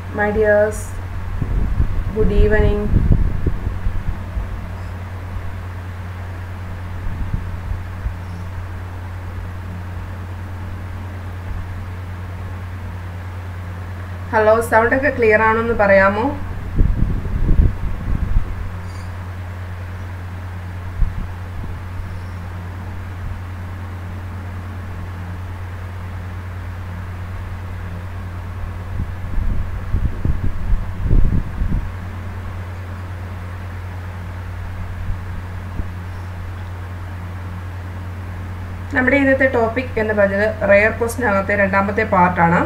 my dears good evening hello sound ഒക്കെ clear ആണെന്ന് പറയാമോ നമ്മുടെ ഇന്നത്തെ ടോപ്പിക് എന്ന് പറഞ്ഞത് റെയർ ക്വസ്റ്റിനകത്തെ രണ്ടാമത്തെ പാർട്ടാണ്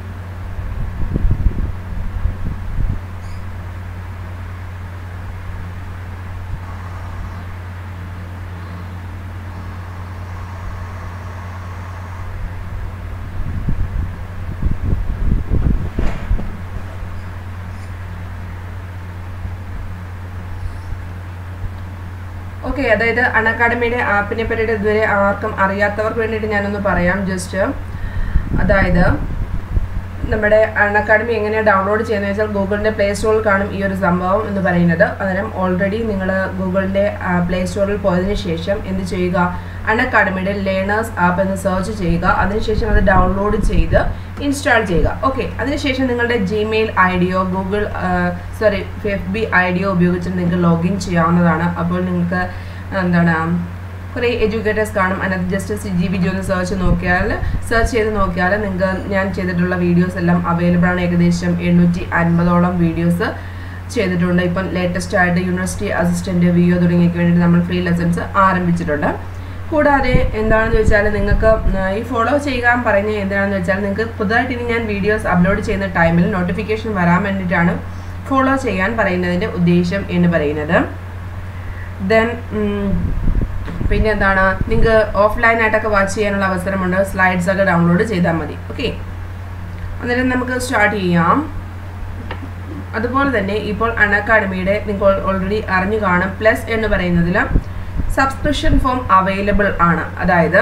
ഓക്കെ അതായത് അണക്കാഡമിയുടെ ആപ്പിനെ പറ്റിയിട്ട് ഇതുവരെ ആർക്കും അറിയാത്തവർക്ക് വേണ്ടിയിട്ട് ഞാനൊന്ന് പറയാം ജസ്റ്റ് അതായത് നമ്മുടെ അക്കാഡമി എങ്ങനെയാണ് ഡൗൺലോഡ് ചെയ്യുന്നത് വെച്ചാൽ ഗൂഗിളിൻ്റെ പ്ലേ സ്റ്റോറിൽ കാണും ഈ ഒരു സംഭവം എന്ന് പറയുന്നത് അന്നേരം ഓൾറെഡി നിങ്ങൾ ഗൂഗിളിൻ്റെ പ്ലേ സ്റ്റോറിൽ പോയതിന് ശേഷം എന്ത് ചെയ്യുക അക്കാഡമിയുടെ ലേണേഴ്സ് ആപ്പ് എന്ന് സെർച്ച് ചെയ്യുക അതിനുശേഷം അത് ഡൗൺലോഡ് ചെയ്ത് ഇൻസ്റ്റാൾ ചെയ്യുക ഓക്കെ അതിനുശേഷം നിങ്ങളുടെ ജിമെയിൽ ഐ ഡിയോ Google sorry F B I ഡിയോ ഉപയോഗിച്ച് നിങ്ങൾക്ക് ലോഗിൻ ചെയ്യാവുന്നതാണ് അപ്പോൾ നിങ്ങൾക്ക് എന്താണ് കുറേ എഡ്യൂക്കേറ്റേഴ്സ് കാണും അതിനകത്ത് just C G B G ഒന്ന് സെർച്ച് നോക്കിയാൽ സെർച്ച് ചെയ്ത് നോക്കിയാൽ നിങ്ങൾക്ക് ഞാൻ ചെയ്തിട്ടുള്ള വീഡിയോസ് എല്ലാം അവൈലബിൾ ആണ് ഏകദേശം എണ്ണൂറ്റി അൻപതോളം വീഡിയോസ് ചെയ്തിട്ടുണ്ട് ഇപ്പം ലേറ്റസ്റ്റ് ആയിട്ട് യൂണിവേഴ്സിറ്റി അസിസ്റ്റൻറ്റ് വി ഒ തുടങ്ങിയക്ക് വേണ്ടിയിട്ട് നമ്മൾ ഫ്രീ ലെസൺസ് ആരംഭിച്ചിട്ടുണ്ട് കൂടാതെ എന്താണെന്ന് വെച്ചാൽ നിങ്ങൾക്ക് ഈ ഫോളോ ചെയ്യാൻ പറഞ്ഞ എന്തിനാണെന്ന് വെച്ചാൽ നിങ്ങൾക്ക് പുതുതായിട്ട് ഇനി ഞാൻ വീഡിയോസ് അപ്ലോഡ് ചെയ്യുന്ന ടൈമിൽ നോട്ടിഫിക്കേഷൻ വരാൻ വേണ്ടിയിട്ടാണ് ഫോളോ ചെയ്യാൻ പറയുന്നതിൻ്റെ ഉദ്ദേശം എന്ന് പറയുന്നത് ദെൻ പിന്നെ എന്താണ് നിങ്ങൾക്ക് ഓഫ്ലൈൻ ആയിട്ടൊക്കെ വാച്ച് ചെയ്യാനുള്ള അവസരമുണ്ട് സ്ലൈഡ്സ് ഒക്കെ ഡൗൺലോഡ് ചെയ്താൽ മതി ഓക്കെ അന്നേരം നമുക്ക് സ്റ്റാർട്ട് ചെയ്യാം അതുപോലെ തന്നെ ഇപ്പോൾ അക്കാഡമിയുടെ നിങ്ങൾ ഓൾറെഡി അറിഞ്ഞു കാണും പ്ലസ് എന്ന് പറയുന്നതിൽ സബ്സ്ക്രിപ്ഷൻ ഫോം അവൈലബിൾ ആണ് അതായത്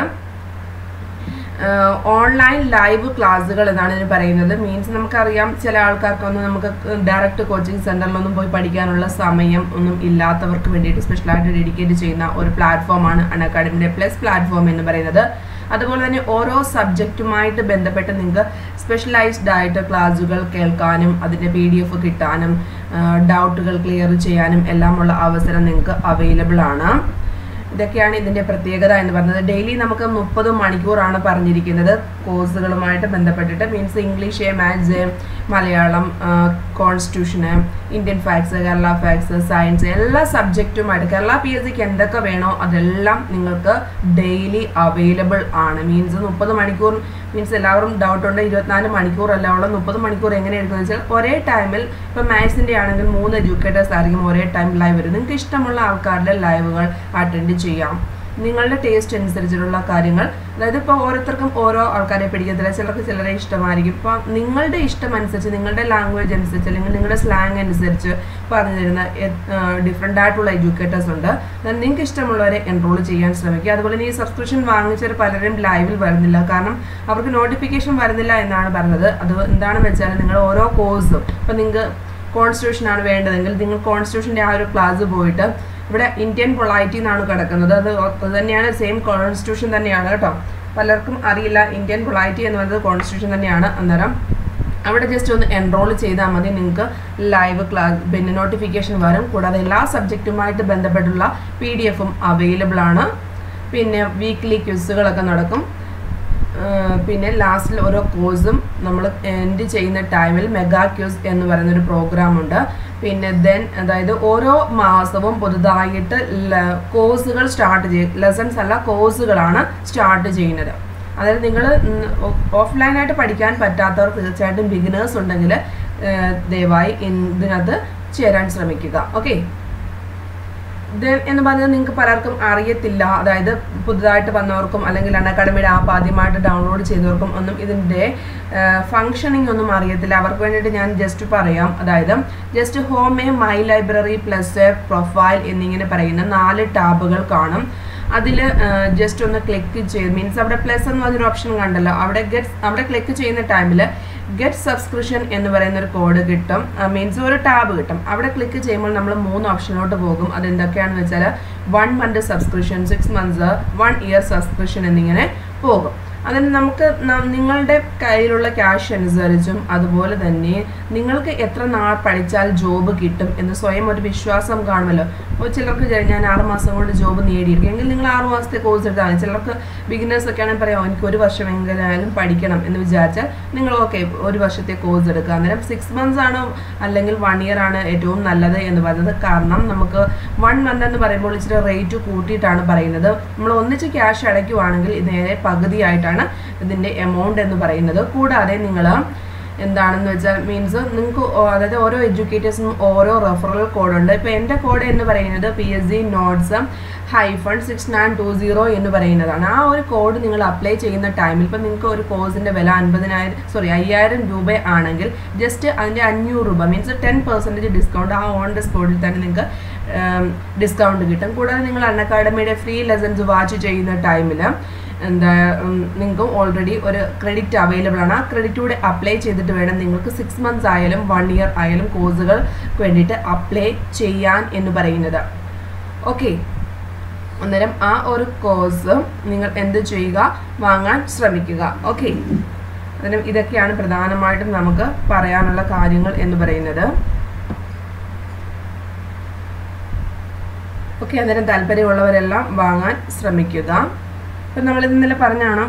ഓൺലൈൻ ലൈവ് ക്ലാസ്സുകൾ എന്നാണ് ഇതിന് പറയുന്നത് മീൻസ് നമുക്കറിയാം ചില ആൾക്കാർക്കൊന്നും നമുക്ക് ഡയറക്റ്റ് കോച്ചിങ് സെൻറ്ററിലൊന്നും പോയി പഠിക്കാനുള്ള സമയം ഒന്നും ഇല്ലാത്തവർക്ക് വേണ്ടിയിട്ട് സ്പെഷ്യലായിട്ട് ഡെഡിക്കേറ്റ് ചെയ്യുന്ന ഒരു പ്ലാറ്റ്ഫോമാണ് അക്കാഡമിയുടെ പ്ലസ് പ്ലാറ്റ്ഫോം എന്ന് പറയുന്നത് അതുപോലെ തന്നെ ഓരോ സബ്ജക്റ്റുമായിട്ട് ബന്ധപ്പെട്ട് നിങ്ങൾക്ക് സ്പെഷ്യലൈസ്ഡ് ആയിട്ട് ക്ലാസ്സുകൾ കേൾക്കാനും അതിൻ്റെ പി ഡി എഫ് കിട്ടാനും ഡൗട്ടുകൾ ക്ലിയർ ചെയ്യാനും എല്ലാമുള്ള അവസരം നിങ്ങൾക്ക് അവൈലബിൾ ആണ് ഇതൊക്കെയാണ് ഇതിൻ്റെ പ്രത്യേകത എന്ന് പറയുന്നത് ഡെയിലി നമുക്ക് മുപ്പത് മണിക്കൂറാണ് പറഞ്ഞിരിക്കുന്നത് കോഴ്സുകളുമായിട്ട് ബന്ധപ്പെട്ടിട്ട് മീൻസ് ഇംഗ്ലീഷ് മാത്സ് മലയാളം കോൺസ്റ്റിറ്റ്യൂഷന് Indian facts Kerala facts science എല്ലാ സബ്ജക്റ്റുമായിട്ട് കേരള പി എസ് സിക്ക് എന്തൊക്കെ വേണോ അതെല്ലാം നിങ്ങൾക്ക് ഡെയിലി അവൈലബിൾ ആണ് മീൻസ് മുപ്പത് മണിക്കൂർ മീൻസ് എല്ലാവരും ഡൗട്ട് ഉണ്ട് ഇരുപത്തിനാല് മണിക്കൂർ അല്ല ഉള്ള മുപ്പത് മണിക്കൂർ എങ്ങനെ എടുക്കുന്നത് വെച്ചാൽ ഒരേ ടൈമിൽ ഇപ്പം മാത്സിൻ്റെ ആണെങ്കിൽ മൂന്ന് എഡ്യൂക്കേറ്റേഴ്സ് ആയിരിക്കും ഒരേ ടൈം ലൈവ് വരും നിങ്ങൾക്ക് ഇഷ്ടമുള്ള ആൾക്കാരുടെ ലൈവുകൾ അറ്റൻഡ് ചെയ്യാം നിങ്ങളുടെ ടേസ്റ്റ് അനുസരിച്ചിട്ടുള്ള കാര്യങ്ങൾ അതായത് ഇപ്പോൾ ഓരോരുത്തർക്കും ഓരോ ആൾക്കാരെ പിടിക്കത്തില്ല ചിലർക്ക് ചിലരെ ഇഷ്ടമായിരിക്കും ഇപ്പോൾ നിങ്ങളുടെ ഇഷ്ടം അനുസരിച്ച് നിങ്ങളുടെ ലാംഗ്വേജ് അനുസരിച്ച് അല്ലെങ്കിൽ നിങ്ങളുടെ സ്ലാങ് അനുസരിച്ച് പറഞ്ഞു തരുന്ന ഡിഫറെൻ്റ് ആയിട്ടുള്ള എഡ്യൂക്കേറ്റേഴ്സ് ഉണ്ട് നിങ്ങൾക്ക് ഇഷ്ടമുള്ളവരെ എൻറോൾ ചെയ്യാൻ ശ്രമിക്കുക അതുപോലെ തന്നെ ഈ സബ്സ്ക്രിപ്ഷൻ വാങ്ങിച്ചവർ പലരും ലൈവിൽ വരുന്നില്ല കാരണം അവർക്ക് നോട്ടിഫിക്കേഷൻ വരുന്നില്ല എന്നാണ് പറഞ്ഞത് അത് എന്താണെന്ന് വെച്ചാൽ നിങ്ങൾ ഓരോ കോഴ്സും ഇപ്പം നിങ്ങൾക്ക് കോൺസ്റ്റിറ്റ്യൂഷൻ ആണ് വേണ്ടതെങ്കിൽ നിങ്ങൾ കോൺസ്റ്റിറ്റ്യൂഷൻ്റെ ആ ഒരു ക്ലാസ് പോയിട്ട് ഇവിടെ ഇന്ത്യൻ പൊളൈറ്റി എന്നാണ് കിടക്കുന്നത് അത് തന്നെയാണ് സെയിം കോൺസ്റ്റിറ്റ്യൂഷൻ തന്നെയാണ് കേട്ടോ പലർക്കും അറിയില്ല ഇന്ത്യൻ പൊളൈറ്റി എന്ന് പറയുന്നത് കോൺസ്റ്റിറ്റ്യൂഷൻ തന്നെയാണ് അന്നേരം അവിടെ ജസ്റ്റ് ഒന്ന് എൻറോൾ ചെയ്താൽ മതി നിങ്ങൾക്ക് ലൈവ് ക്ലാസ് പിന്നെ നോട്ടിഫിക്കേഷൻ വരും കൂടാതെ എല്ലാ സബ്ജക്റ്റുമായിട്ട് ബന്ധപ്പെട്ടുള്ള പി ഡി എഫും അവൈലബിൾ ആണ് പിന്നെ വീക്ക്ലി ക്വിസുകളൊക്കെ നടക്കും പിന്നെ ലാസ്റ്റിൽ ഓരോ കോഴ്സും നമ്മൾ എൻഡ് ചെയ്യുന്ന ടൈമിൽ മെഗാ ക്യൂസ് എന്ന് പറയുന്നൊരു പ്രോഗ്രാം ഉണ്ട് പിന്നെ ദെൻ അതായത് ഓരോ മാസവും പുതുതായിട്ട് കോഴ്സുകൾ സ്റ്റാർട്ട് ചെയ്യും ലെസൺസ് അല്ല കോഴ്സുകളാണ് സ്റ്റാർട്ട് ചെയ്യുന്നത് അതായത് നിങ്ങൾ ഓഫ്ലൈനായിട്ട് പഠിക്കാൻ പറ്റാത്തവർ തീർച്ചയായിട്ടും ബിഗിനേഴ്സ് ഉണ്ടെങ്കിൽ ദയവായി ഇതിനകത്ത് ചേരാൻ ശ്രമിക്കുക ഓക്കെ എന്ന് പറഞ്ഞാൽ നിങ്ങൾക്ക് പലർക്കും അറിയത്തില്ല അതായത് പുതുതായിട്ട് വന്നവർക്കും അല്ലെങ്കിൽ അക്കാഡമിയുടെ ആപ്പ് ആദ്യമായിട്ട് ഡൗൺലോഡ് ചെയ്തവർക്കും ഒന്നും ഇതിൻ്റെ ഫങ്ഷനിങ് ഒന്നും അറിയത്തില്ല അവർക്ക് വേണ്ടിയിട്ട് ഞാൻ ജസ്റ്റ് പറയാം അതായത് just home a my library plus a profile എന്നിങ്ങനെ പറയുന്ന നാല് ടാബുകൾ കാണും അതിൽ ജസ്റ്റ് ഒന്ന് ക്ലിക്ക് ചെയ്ത് മീൻസ് അവിടെ പ്ലസ് എന്ന് പറഞ്ഞൊരു ഓപ്ഷൻ കണ്ടല്ലോ അവിടെ ഗെറ്റ്സ് അവിടെ ക്ലിക്ക് ചെയ്യുന്ന ടൈമിൽ ഗെറ്റ് സബ്സ്ക്രിപ്ഷൻ എന്ന് പറയുന്ന ഒരു കോഡ് കിട്ടും മീൻസ് ഒരു ടാബ് കിട്ടും അവിടെ ക്ലിക്ക് ചെയ്യുമ്പോൾ നമ്മൾ മൂന്ന് ഓപ്ഷനിലോട്ട് പോകും അത് എന്തൊക്കെയാണെന്ന് വെച്ചാൽ one month subscription six months one year subscription എന്നിങ്ങനെ പോകും അതിന് നമുക്ക് ന- നിങ്ങളുടെ കയ്യിലുള്ള ക്യാഷ് അനുസരിച്ചും അതുപോലെ തന്നെ നിങ്ങൾക്ക് എത്ര നാൾ പഠിച്ചാൽ ജോബ് കിട്ടും എന്ന് സ്വയം ഒരു വിശ്വാസം കാണുമല്ലോ അപ്പോൾ ചിലർക്ക് ചെ- ഞാൻ ആറ് മാസം കൊണ്ട് ജോബ് നേടിയിരിക്കും എങ്കിൽ നിങ്ങൾ ആറ് മാസത്തെ കോഴ്സ് എടുത്താൽ മതി ചിലർക്ക് ബിഗിനേഴ്സ് ഒക്കെ ആണെങ്കിൽ പറയാം എനിക്ക് ഒരു വർഷം എങ്ങനെയായാലും പഠിക്കണം എന്ന് വിചാരിച്ചാൽ നിങ്ങൾ ഓക്കെ ഒരു വർഷത്തെ കോഴ്സ് എടുക്കുക അന്നേരം സിക്സ് മന്ത്സ് ആണ് അല്ലെങ്കിൽ വൺ ഇയർ ആണ് ഏറ്റവും നല്ലത് എന്ന് പറയുന്നത് കാരണം നമുക്ക് വൺ മന്ത് എന്ന് പറയുമ്പോൾ ഇച്ചിരി റേറ്റ് കൂട്ടിയിട്ടാണ് പറയുന്നത് നമ്മൾ ഒന്നിച്ച് ക്യാഷ് അടയ്ക്കുവാണെങ്കിൽ ഇത് നേരെ പകുതിയായിട്ടാണ് ഇതിൻ്റെ എമൗണ്ട് എന്ന് പറയുന്നത് കൂടാതെ നിങ്ങൾ എന്താണെന്ന് വെച്ചാൽ മീൻസ് നിങ്ങൾക്ക് അതായത് ഓരോ എഡ്യൂക്കേറ്റേഴ്സിനും ഓരോ റെഫറൽ കോഡുണ്ട് ഇപ്പോൾ എൻ്റെ കോഡ് എന്ന് പറയുന്നത് P S C notes hyphen six nine two zero എന്ന് പറയുന്നതാണ് ആ ഒരു കോഡ് നിങ്ങൾ അപ്ലൈ ചെയ്യുന്ന ടൈമിൽ ഇപ്പോൾ നിങ്ങൾക്ക് ഒരു കോഴ്സിൻ്റെ വില അൻപതിനായിരം സോറി അയ്യായിരം രൂപ ആണെങ്കിൽ ജസ്റ്റ് അതിൻ്റെ അഞ്ഞൂറ് രൂപ മീൻസ് ടെൻ പെർസെൻറ്റേജ് ഡിസ്കൗണ്ട് ആ ഓൺ ദ സ്പോട്ടിൽ തന്നെ നിങ്ങൾക്ക് ഡിസ്കൗണ്ട് കിട്ടും കൂടാതെ നിങ്ങൾ അൺ അക്കാഡമിയുടെ ഫ്രീ ലെസൺസ് വാച്ച് ചെയ്യുന്ന ടൈമിൽ എന്താ നിങ്ങൾക്ക് ഓൾറെഡി ഒരു ക്രെഡിറ്റ് അവൈലബിൾ ആണ് ആ ക്രെഡിറ്റ് കൂടെ അപ്ലൈ ചെയ്തിട്ട് വേണം നിങ്ങൾക്ക് സിക്സ് മന്ത്സ് ആയാലും വൺ ഇയർ ആയാലും കോഴ്സുകൾക്ക് വേണ്ടിയിട്ട് അപ്ലൈ ചെയ്യാൻ എന്ന് പറയുന്നത് ഓക്കെ അന്നേരം ആ ഒരു കോഴ്സ് നിങ്ങൾ എന്ത് ചെയ്യുക വാങ്ങാൻ ശ്രമിക്കുക ഓക്കെ അന്നേരം ഇതൊക്കെയാണ് പ്രധാനമായിട്ടും നമുക്ക് പറയാനുള്ള കാര്യങ്ങൾ എന്ന് പറയുന്നത് ഓക്കെ അന്നേരം താല്പര്യമുള്ളവരെല്ലാം വാങ്ങാൻ ശ്രമിക്കുക ഇപ്പം നമ്മളിത് ഇന്നലെ പറഞ്ഞാണ്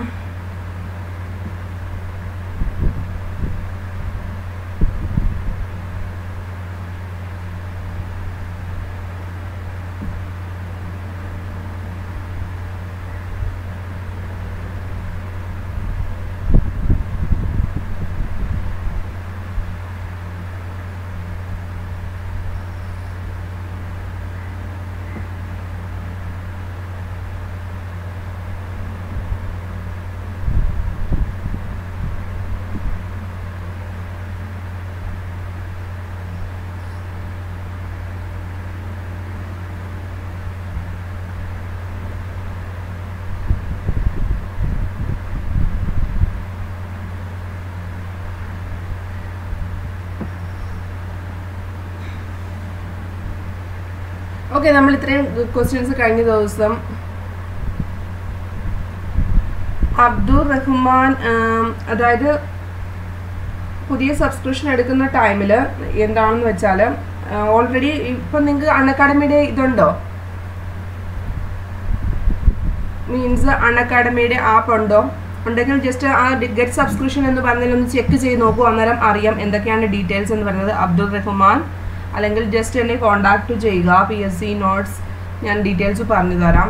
ഓക്കെ നമ്മൾ ഇത്രയും ക്വസ്റ്റ്യൻസ് കഴിഞ്ഞ ദിവസം അബ്ദുൾ റഹ്മാൻ ആം, അതായത് പുതിയ സബ്സ്ക്രിപ്ഷൻ എടുക്കുന്ന ടൈമിൽ എന്താണെന്ന് വെച്ചാൽ ഓൾറെഡി ഇപ്പം നിങ്ങൾക്ക് അൺ അക്കാഡമിയുടെ ഇതുണ്ടോ മീൻസ് അൺ അക്കാഡമിയുടെ ആപ്പ് ഉണ്ടോ ഉണ്ടെങ്കിൽ ജസ്റ്റ് ആ ഗെറ്റ് സബ്സ്ക്രിപ്ഷൻ എന്ന് പറഞ്ഞാൽ ഒന്ന് ചെക്ക് ചെയ്ത് നോക്കൂ അന്നേരം അറിയാം എന്തൊക്കെയാണ് ഡീറ്റെയിൽസ് എന്ന് പറയുന്നത് അബ്ദുൾ റഹ്മാൻ അല്ലെങ്കിൽ ജസ്റ്റ് എന്നെ കോണ്ടാക്ട് ചെയ്യുക പി എസ് സി നോട്ട്സ് ഞാൻ ഡീറ്റെയിൽസ് പറഞ്ഞു തരാം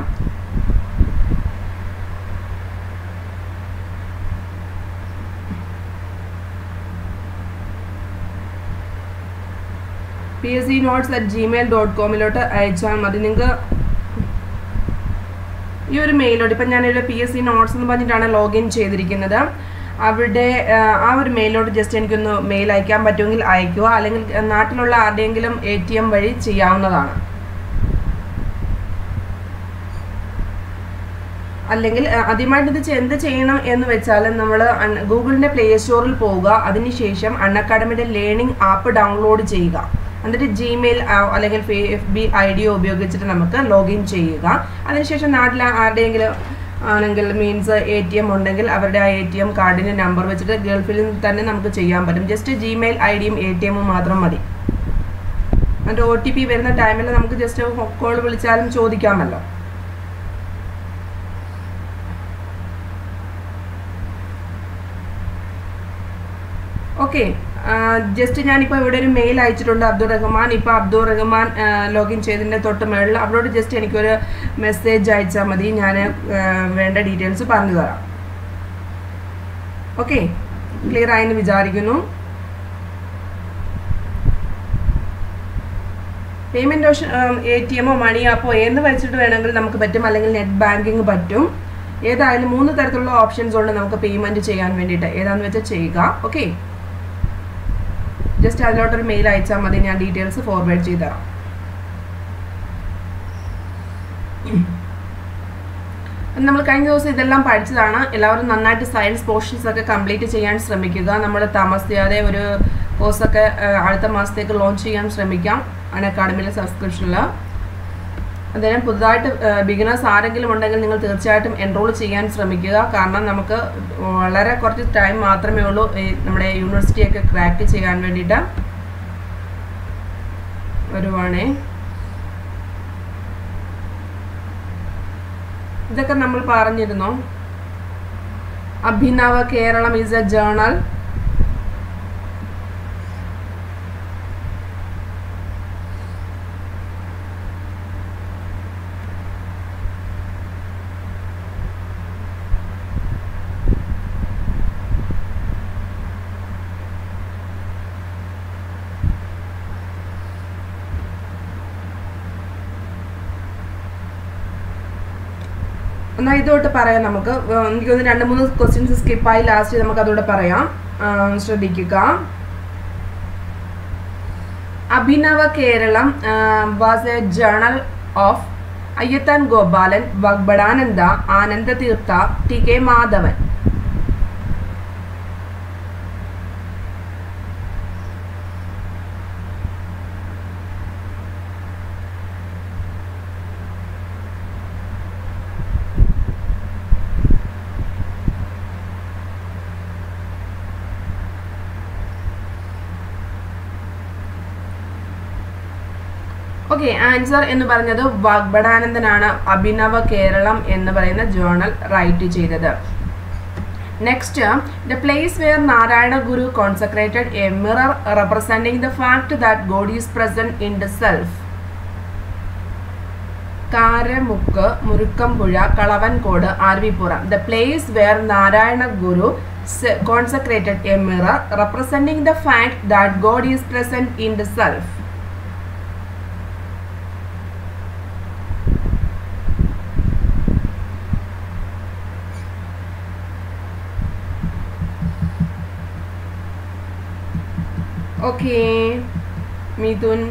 P S C notes at Gmail dot കോമിലോട്ട് അയച്ചാൽ മതി നിങ്ങൾക്ക് ഈ ഒരു മെയിലോട്ട് ഇപ്പം ഞാനൊരു പി എസ് സി നോട്ട്സ് എന്ന് പറഞ്ഞിട്ടാണ് ലോഗിൻ ചെയ്തിരിക്കുന്നത് അവിടെ ആ, ആ ഒരു മെയിലോട്ട് ജസ്റ്റ് എനിക്കൊന്ന് മെയിൽ അയക്കാൻ പറ്റുമെങ്കിൽ അയക്കുക അല്ലെങ്കിൽ ആ, നാട്ടിലുള്ള ആരുടെയെങ്കിലും എ ടി എം വഴി ചെയ്യാവുന്നതാണ് അല്ലെങ്കിൽ ആ, ആദ്യമായിട്ട് ഇത് ചെ- എന്ത് ചെയ്യണം എന്ന് വെച്ചാൽ നമ്മൾ ഗൂഗിളിൻ്റെ പ്ലേ സ്റ്റോറിൽ പോവുക അതിനുശേഷം അൺ അക്കാഡമിയുടെ ലേണിംഗ് ആപ്പ് ഡൗൺലോഡ് ചെയ്യുക എന്നിട്ട് ജിമെയിൽ അല്ലെങ്കിൽ എഫ് ബി ഐ ഡി ഉപയോഗിച്ചിട്ട് നമുക്ക് ലോഗിൻ ചെയ്യുക അതിനുശേഷം നാട്ടിൽ ആരുടെയെങ്കിലും ആണെങ്കിൽ മീൻസ് എ ടി എം ഉണ്ടെങ്കിൽ അവരുടെ ആ എ ടി എം കാർഡിൻ്റെ നമ്പർ വെച്ചിട്ട് ഗൾഫിൽ തന്നെ നമുക്ക് ചെയ്യാൻ പറ്റും ജസ്റ്റ് ജിമെയിൽ ഐ ഡിയും എ ടി എമ്മും മാത്രം മതി എന്നിട്ട് ഒ ടി പി വരുന്ന ടൈമിൽ നമുക്ക് ജസ്റ്റ് കോൾ വിളിച്ചാലും ചോദിക്കാമല്ലോ ഓക്കെ ജസ്റ്റ് ഞാനിപ്പോൾ ഇവിടെ ഒരു മെയിൽ അയച്ചിട്ടുണ്ട് അബ്ദുൾ റഹ്മാൻ ഇപ്പോൾ അബ്ദുൾ റഹ്മാൻ ലോഗിൻ ചെയ്തതിൻ്റെ തൊട്ട് മുകളിൽ അവരോട് ജസ്റ്റ് എനിക്കൊരു മെസ്സേജ് അയച്ചാൽ മതി ഞാൻ വേണ്ട ഡീറ്റെയിൽസ് പറഞ്ഞു തരാം ഓക്കെ ക്ലിയർ ആയെന്ന് വിചാരിക്കുന്നു പേയ്മെൻറ്റ് ഓപ്ഷൻ എ ടി എമ്മോ മണി ആപ്പോ ഏത് വെച്ചിട്ട് വേണമെങ്കിൽ നമുക്ക് പറ്റും അല്ലെങ്കിൽ നെറ്റ് ബാങ്കിങ് പറ്റും ഏതായാലും മൂന്ന് തരത്തിലുള്ള ഓപ്ഷൻസ് ഉണ്ട് നമുക്ക് പേയ്മെൻറ്റ് ചെയ്യാൻ വേണ്ടിയിട്ട് ഏതാണെന്ന് വെച്ചാൽ ചെയ്യുക ഓക്കെ ജസ്റ്റ് അതിലോട്ടൊരു മെയിൽ അയച്ചാൽ മതി ഞാൻ ഡീറ്റെയിൽസ് ഫോർവേഡ് ചെയ്ത് തരാം നമ്മൾ കഴിഞ്ഞ ദിവസം ഇതെല്ലാം പഠിച്ചതാണ് എല്ലാവരും നന്നായിട്ട് സയൻസ് പോർഷൻസ് ഒക്കെ കംപ്ലീറ്റ് ചെയ്യാൻ ശ്രമിക്കുക നമ്മൾ താമസിയാതെ ഒരു കോഴ്സൊക്കെ അടുത്ത മാസത്തേക്ക് ലോഞ്ച് ചെയ്യാൻ ശ്രമിക്കാം അൺ അക്കാഡമിയിലെ സബ്സ്ക്രിപ്ഷനിൽ അതിന് പുതുതായിട്ട് ബിഗിനേഴ്സ് ആരെങ്കിലും ഉണ്ടെങ്കിൽ നിങ്ങൾ തീർച്ചയായിട്ടും എൻറോൾ ചെയ്യാൻ ശ്രമിക്കുക കാരണം നമുക്ക് വളരെ കുറച്ച് ടൈം മാത്രമേ ഉള്ളൂ ഈ നമ്മുടെ യൂണിവേഴ്സിറ്റിയൊക്കെ ക്രാക്ക് ചെയ്യാൻ വേണ്ടിയിട്ട് വരുവാണേ ഇതൊക്കെ നമ്മൾ പറഞ്ഞിരുന്നു Abhinava Keralam is a journal എന്നാൽ ഇതോട്ട് പറയാം നമുക്ക് എനിക്ക് തോന്നുന്നു രണ്ട് മൂന്ന് ക്വസ്റ്റ്യൻസ് സ്കിപ്പായി ലാസ്റ്റ് നമുക്ക് അതോടെ പറയാം ശ്രദ്ധിക്കുക Abhinava Keralam was a journal of Ayyathan Gopalan Vagbhatananda Ananda Theertha T K Madhavan okay answer എന്ന് പറഞ്ഞത് വാഗ്ബടാനന്ദനാണ് അഭിനവ കേരളം എന്ന് പറയുന്ന ജേണൽ റൈറ്റ് ചെയ്തത് next the place where Narayana Guru consecrated a mirror representing the fact that God is present in the self Karamukku Murukkumpuzha Kalavankode Aruvippuram the place where Narayana Guru consecrated a mirror representing the fact that God is present in the self okay Mithun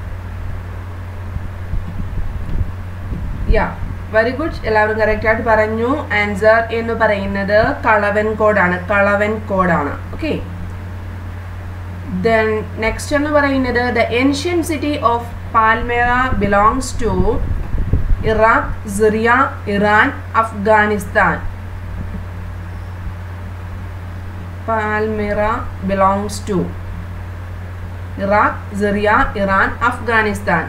yeah very good എല്ലാവരും correct ആയിട്ട് പറഞ്ഞു answer എന്ന് പറയുന്നത് കളവൻ കോഡാണ് കളവൻ കോഡാണ് okay then next എന്ന് പറയുന്നത് the ancient city of Palmyra belongs to Iraq Syria Iran Afghanistan Palmyra belongs to Iraq Syria Iran Afghanistan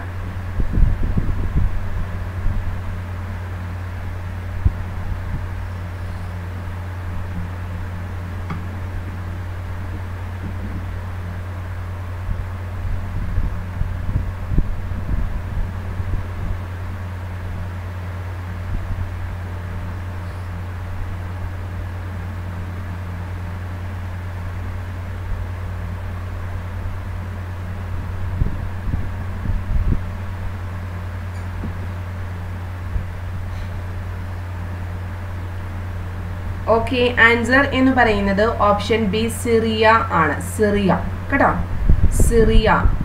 okay answer എന്ന് പറയുന്നത് ഓപ്ഷൻ ബി സിറിയ ആണ് സിറിയ കേട്ടോ സിറിയ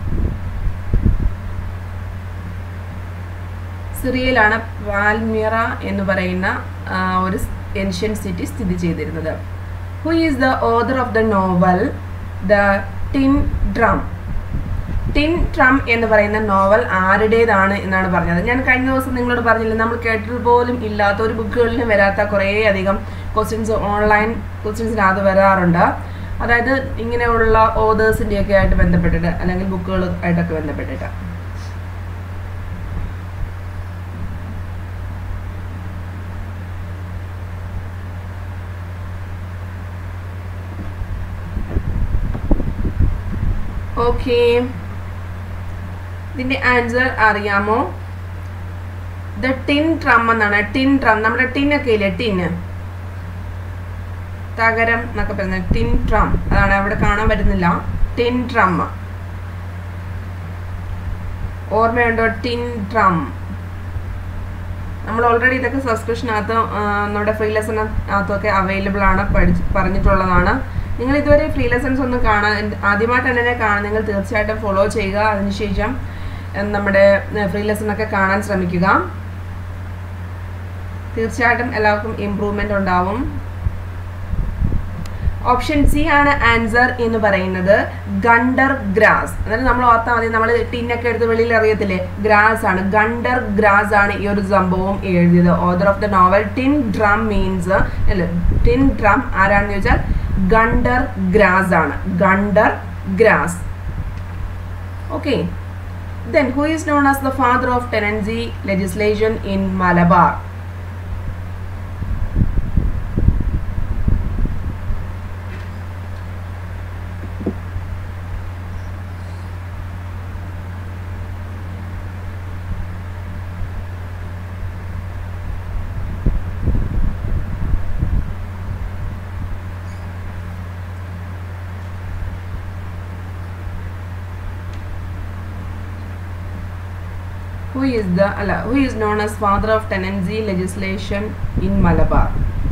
സിറിയയിലാണ് വാൽമിറ എന്ന് പറയുന്ന ഒരു ഏൻഷ്യൻ സിറ്റി സ്ഥിതി ചെയ്തിരുന്നത് who is the author of the novel the tin drum tin drum എന്ന് പറയുന്ന നോവൽ ആരുടേതാണ് എന്നാണ് പറഞ്ഞത് ഞാൻ കഴിഞ്ഞ ദിവസം നിങ്ങളോട് പറഞ്ഞില്ല നമ്മൾ കേട്ടിട്ട് പോലും ഇല്ലാത്ത ഒരു ബുക്കുകളിലും വരാത്ത കുറേ അധികം ക്വസ്റ്റ്യൻസ് ഓൺലൈൻ ക്വസ്റ്റ്യൻസിനകത്ത് വരാറുണ്ട് അതായത് ഇങ്ങനെയുള്ള ഓതേഴ്സിൻ്റെയൊക്കെ ആയിട്ട് ബന്ധപ്പെട്ടിട്ട് അല്ലെങ്കിൽ ബുക്കുകൾ ആയിട്ടൊക്കെ ബന്ധപ്പെട്ടിട്ട് ഓക്കേ ഇതിന്റെ ആൻസർ അറിയാമോ ദ ടിൻ ട്രം എന്നാണ് ടിൻ ട്രം നമ്മുടെ ടിൻ ഒക്കെ ഇല്ലേ ടിന് തകരം എന്നൊക്കെ പറയുന്നത് ടിൻ ട്രം അതാണ് അവിടെ കാണാൻ പറ്റുന്നില്ല ടിൻ ട്രം ഓർമ്മയുണ്ടോ ടിൻ ട്രം നമ്മൾ ഓൾറെഡി ഇതൊക്കെ സബ്സ്ക്രിപ്ഷനകത്ത് നമ്മുടെ ഫ്രീ ലെസനകത്തൊക്കെ അവൈലബിൾ ആണ് പഠിച്ച് പറഞ്ഞിട്ടുള്ളതാണ് നിങ്ങൾ ഇതുവരെ ഫ്രീ ലെസൺസ് ഒന്നും കാണാൻ ആദ്യമായിട്ടാണ് എന്നെ കാണാൻ നിങ്ങൾ തീർച്ചയായിട്ടും ഫോളോ ചെയ്യുക അതിനുശേഷം നമ്മുടെ ഫ്രീ ലെസൺ ഒക്കെ കാണാൻ ശ്രമിക്കുക തീർച്ചയായിട്ടും എല്ലാവർക്കും ഇമ്പ്രൂവ്മെന്റ് ഉണ്ടാവും ഓപ്ഷൻ സി ആണ് ആൻസർ എന്ന് പറയുന്നത് ഗണ്ടർ ഗ്രാസ് അതായത് നമ്മൾ ഓർത്താൽ മതി നമ്മൾ ടിന്നൊക്കെ എടുത്ത് വെളിയിൽ അറിയത്തില്ലേ ഗ്രാസ് ആണ് ഗണ്ടർ ഗ്രാസ് ആണ് ഈ ഒരു സംഭവം എഴുതിയത് author of the novel tin drum means അല്ല ടിൻ ഡ്രം ആരാണെന്ന് ചോദിച്ചാൽ ഗണ്ടർ ഗ്രാസ് ആണ് Gunter Grass okay then who is known as the father of tenancy legislation in Malabar who is the അല്ല who is known as father of tenancy legislation in Malabar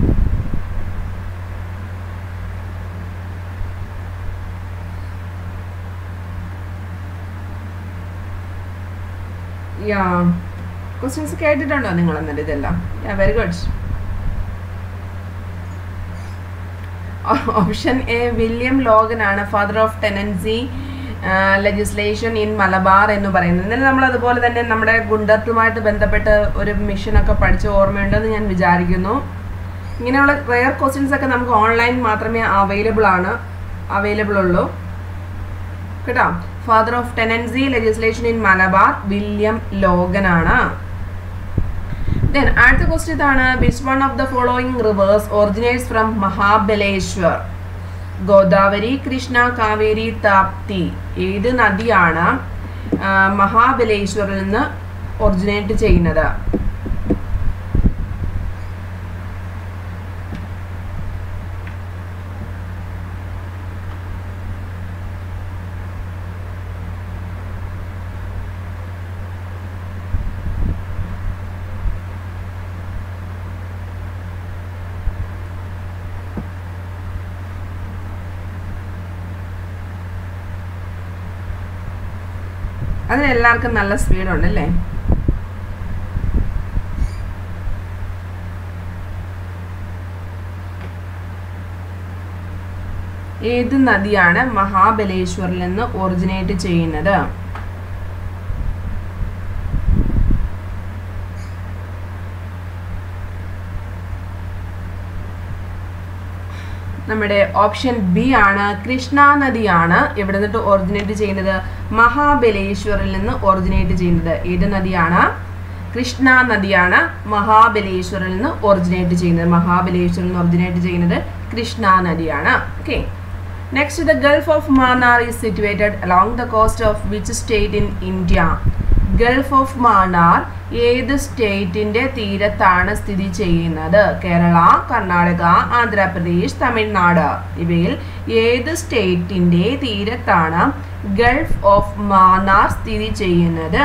yeah questions കേട്ടിട്ടുണ്ടോ നിങ്ങൾ എന്നിട്ട് ഇതെല്ലാം yeah very good option A William Logan ആണ് father of tenancy legislation in Malabar എന്ന് പറയുന്നത് എന്നാലും നമ്മൾ അതുപോലെ തന്നെ നമ്മുടെ ഗുണ്ടത്തുമായിട്ട് ബന്ധപ്പെട്ട് ഒരു മിഷനൊക്കെ പഠിച്ച് ഓർമ്മയുണ്ടെന്ന് ഞാൻ വിചാരിക്കുന്നു ഇങ്ങനെയുള്ള റെയർ ക്വസ്റ്റ്യൻസ് ഒക്കെ നമുക്ക് ഓൺലൈൻ മാത്രമേ അവൈലബിൾ ആണ് അവൈലബിൾ ഉള്ളൂ കേട്ടോ father of tenancy legislation in Malabar William Logan ആണ് ദെൻ അടുത്ത ക്വസ്റ്റ്യൻ ഇതാണ് which one of the following rivers originates from Mahabaleshwar Godavari Krishna Kaveri Tapti ഏത് നദിയാണ് മഹാബലേശ്വറിൽ നിന്ന് ഒറിജിനേറ്റ് ചെയ്യുന്നത് അതിന് എല്ലാവർക്കും നല്ല സ്പീഡുണ്ട് അല്ലേ ഏത് നദിയാണ് മഹാബലേശ്വറിൽ നിന്ന് ഒറിജിനേറ്റ് ചെയ്യുന്നത് നമ്മുടെ ഓപ്ഷൻ ബി ആണ് കൃഷ്ണ നദിയാണ് എവിടെ നിന്നിട്ട് ഒറിജിനേറ്റ് ചെയ്യുന്നത് മഹാബലേശ്വറിൽ നിന്ന് ഒറിജിനേറ്റ് ചെയ്യുന്നത് ഏത് നദിയാണ് കൃഷ്ണ നദിയാണ് മഹാബലേശ്വറിൽ നിന്ന് ഒറിജിനേറ്റ് ചെയ്യുന്നത് മഹാബലേശ്വറിൽ നിന്ന് ഒറിജിനേറ്റ് ചെയ്യുന്നത് കൃഷ്ണ നദിയാണ് okay next the gulf of Mannar is situated along the coast of which state in India gulf of Mannar ഏത് സ്റ്റേറ്റിന്റെ തീരത്താണ് സ്ഥിതി ചെയ്യുന്നത് കേരള കർണാടക ആന്ധ്രാപ്രദേശ് തമിഴ്നാട് ഇവയിൽ ഏത് സ്റ്റേറ്റിന്റെ തീരത്താണ് ഗൾഫ് ഓഫ് മാന്നാർ സ്ഥിതി ചെയ്യുന്നത്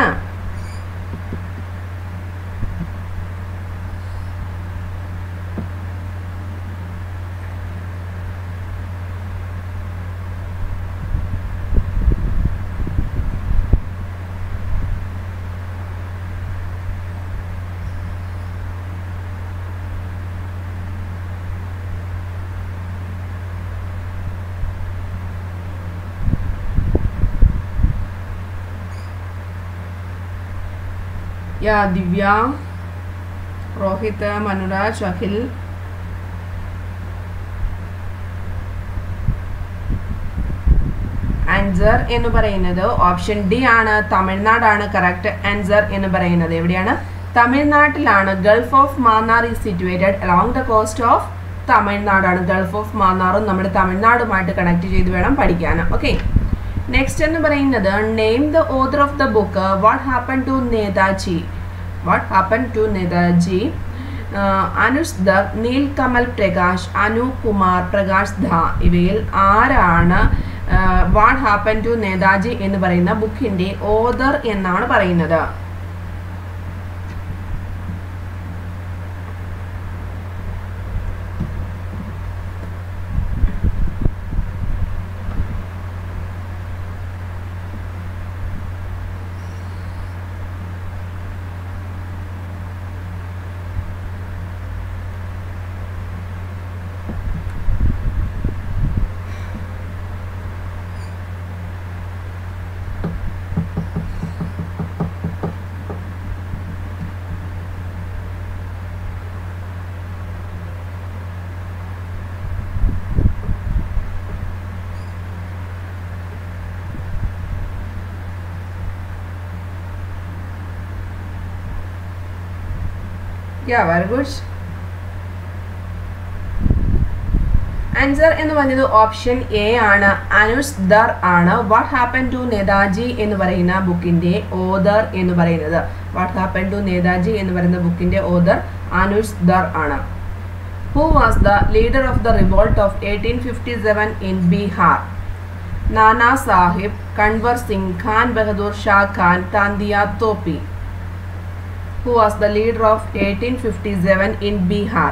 യാ ദിവ്യ രോഹിത് മനുരാജ് അഖിൽ ആൻസർ എന്ന് പറയുന്നത് ഓപ്ഷൻ ഡി ആണ് തമിഴ്നാടാണ് കറക്റ്റ് ആൻസർ എന്ന് പറയുന്നത് എവിടെയാണ് തമിഴ്നാട്ടിലാണ് gulf of Mannar is situated along the coast of തമിഴ്നാടാണ് ഗൾഫ് ഓഫ് മാന്നാറും നമ്മുടെ തമിഴ്നാടുമായിട്ട് കണക്ട് ചെയ്ത് വേണം പഠിക്കാൻ ഓക്കെ നെക്സ്റ്റ് എന്ന് പറയുന്നത് name the author of the book what happen to Netaji what happen to Netaji Anuj Dhar Neelkamal Prakash Anu Kumar Prakash ധ ഇവയിൽ ആരാണ് വാട്ട് ഹാപ്പൻ ടു നേതാജി എന്ന് പറയുന്ന ബുക്കിന്റെ ഓദർ എന്നാണ് പറയുന്നത് യാ വെരി ഗുഡ് ആൻസർ എന്ന് പറഞ്ഞത് ഓപ്ഷൻ എ ആണ് അനുഷ് ദർ ആണ് വാട്ട് ഹാപ്പൻ ടു നേതാജി എന്ന് പറയുന്ന ബുക്കിന്റെ ഓദർ എന്ന് പറയുന്നത് വാട്ട് ഹാപ്പൻ ടു നേതാജി എന്ന് പറയുന്ന ബുക്കിന്റെ ഓദർ അനുഷ് ദർ ആണ് who was the leader of the revolt of eighteen fifty seven in Bihar Nana Sahib Kunwar Singh Khan Bahadur Shah Khan Tantia Tope who was the leader of eighteen fifty seven in Bihar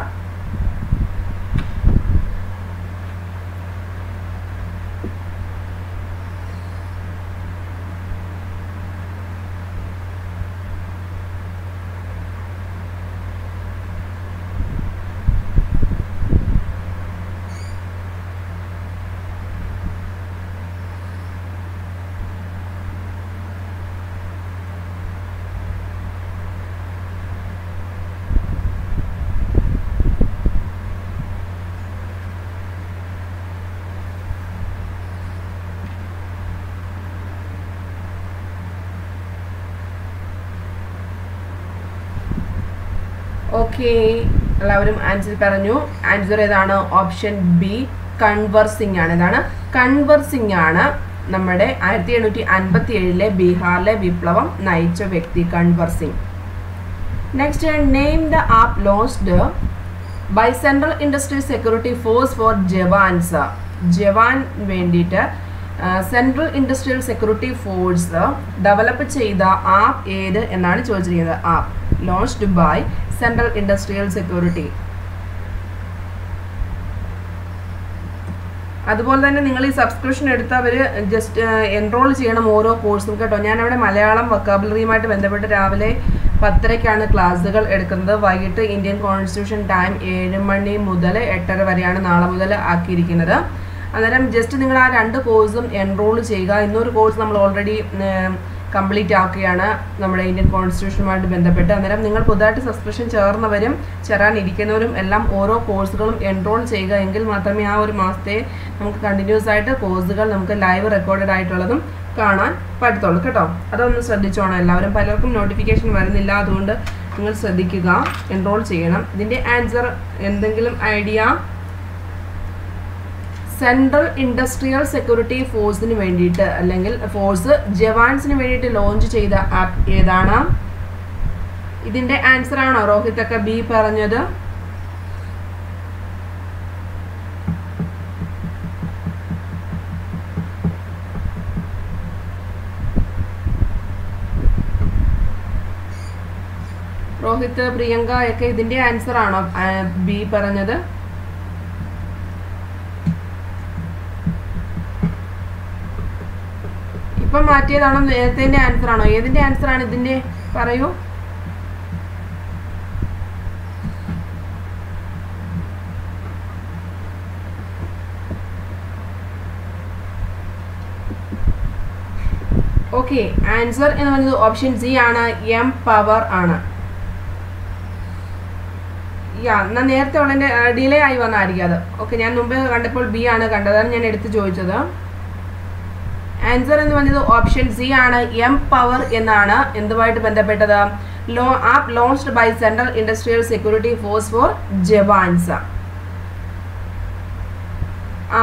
okay എല്ലാവരും ആൻസർ പറഞ്ഞു ആൻസർ ഏതാണ് ഓപ്ഷൻ ബി കൺവർസിംഗ് ആണ് ഇതാണ് കൺവർസിംഗ് ആണ് നമ്മുടെ ആയിരത്തി എണ്ണൂറ്റി അൻപത്തി ഏഴിലെ ബീഹാറിലെ വിപ്ലവം നയിച്ച വ്യക്തി Kunwar Singh next name the app launched by central industry security force for jawans jawan വേണ്ടിയിട്ട് central industrial security force develop ചെയ്ത ആപ്പ് ഏത് എന്നാണ് ചോദിച്ചിരിക്കുന്നത് app launched by central industrial security അതുപോലെ തന്നെ നിങ്ങൾ ഈ സബ്സ്ക്രിപ്ഷൻ എടുത്തവർ ജസ്റ്റ് എൻറോൾ ചെയ്യണം ഓരോ കോഴ്സും കേട്ടോ ഞാൻ അവിടെ മലയാളം വൊക്കാബുലറിയുമായിട്ട് ബന്ധപ്പെട്ട് രാവിലെ പത്തരയ്ക്കാണ് ക്ലാസ്സുകൾ എടുക്കുന്നത് വൈകിട്ട് ഇന്ത്യൻ കോൺസ്റ്റിറ്റ്യൂഷൻ ടൈം ഏഴ് മണി മുതൽ എട്ടര വരെയാണ് നാളെ മുതൽ ആക്കിയിരിക്കുന്നത് അന്നേരം ജസ്റ്റ് നിങ്ങൾ ആ രണ്ട് കോഴ്സും എൻറോൾ ചെയ്യുക ഇന്നൊരു കോഴ്സ് നമ്മൾ ഓൾറെഡി കംപ്ലീറ്റ് ആക്കുകയാണ് നമ്മുടെ ഇന്ത്യൻ കോൺസ്റ്റിറ്റ്യൂഷനുമായിട്ട് ബന്ധപ്പെട്ട് അന്നേരം നിങ്ങൾ പുതുതായിട്ട് സബ്സ്ക്രിപ്ഷൻ ചേർന്നവരും ചേരാനിരിക്കുന്നവരും എല്ലാം ഓരോ കോഴ്സുകളും എൻറോൾ ചെയ്യുക എങ്കിൽ മാത്രമേ ആ ഒരു മാസത്തെ നമുക്ക് കണ്ടിന്യൂസ് ആയിട്ട് കോഴ്സുകൾ നമുക്ക് ലൈവ് റെക്കോർഡഡ് ആയിട്ടുള്ളതും കാണാൻ പറ്റത്തുള്ളൂ കേട്ടോ അതൊന്ന് ശ്രദ്ധിച്ചോണം എല്ലാവരും പലർക്കും നോട്ടിഫിക്കേഷൻ വരുന്നില്ല അതുകൊണ്ട് നിങ്ങൾ ശ്രദ്ധിക്കുക എൻറോൾ ചെയ്യണം ഇതിൻ്റെ ആൻസർ എന്തെങ്കിലും ഐഡിയ സെൻട്രൽ ഇൻഡസ്ട്രിയൽ സെക്യൂരിറ്റി ഫോഴ്സിന് വേണ്ടിയിട്ട് അല്ലെങ്കിൽ ഫോഴ്സ് ജവാൻസിന് വേണ്ടിയിട്ട് ലോഞ്ച് ചെയ്ത ആപ്പ് ഏതാണ് ഇതിന്റെ ആൻസർ ആണോ രോഹിത് ഒക്കെ ബി പറഞ്ഞത് രോഹിത് പ്രിയങ്ക ഒക്കെ ഇതിന്റെ ആൻസർ ആണോ ബി പറഞ്ഞത് ഇപ്പം മാറ്റിയതാണോ നേരത്തെ ആൻസർ ആണോ ഏതിന്റെ ആൻസർ ആണ് ഇതിന്റെ പറയൂ ഓക്കെ ആൻസർ എന്ന് പറയുന്നത് ഓപ്ഷൻ സി ആണ് എം പവർ ആണ് യാ എന്നാൽ നേരത്തെ ഉള്ളതിൻ്റെ ഡിലേ ആയി വന്നായിരിക്കും അത് ഓക്കെ ഞാൻ മുമ്പ് കണ്ടപ്പോൾ ബി ആണ് കണ്ടത് അതാണ് ഞാൻ എടുത്ത് ചോദിച്ചത് ആൻസർ എന്ന് പറഞ്ഞത് ഓപ്ഷൻ സി ആണ് എം പവർ എന്നാണ് എന്തുമായിട്ട് ബന്ധപ്പെട്ടത് ലോ app launched by central industrial security force for jawans ആ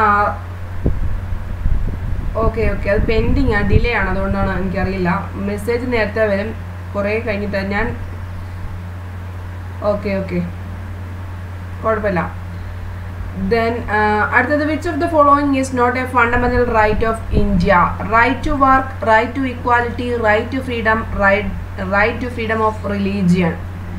ഓക്കെ ഓക്കെ അത് പെൻഡിങ് ആണ് ഡിലേ ആണ് അതുകൊണ്ടാണ് എനിക്കറിയില്ല മെസ്സേജ് നേരത്തെ വരും കുറേ കഴിഞ്ഞിട്ട് ഞാൻ ഓക്കെ ഓക്കെ കുഴപ്പമില്ല ദെൻ അടുത്തത് which of the following is not a fundamental right of India right to work right to equality right to freedom right right to freedom of religion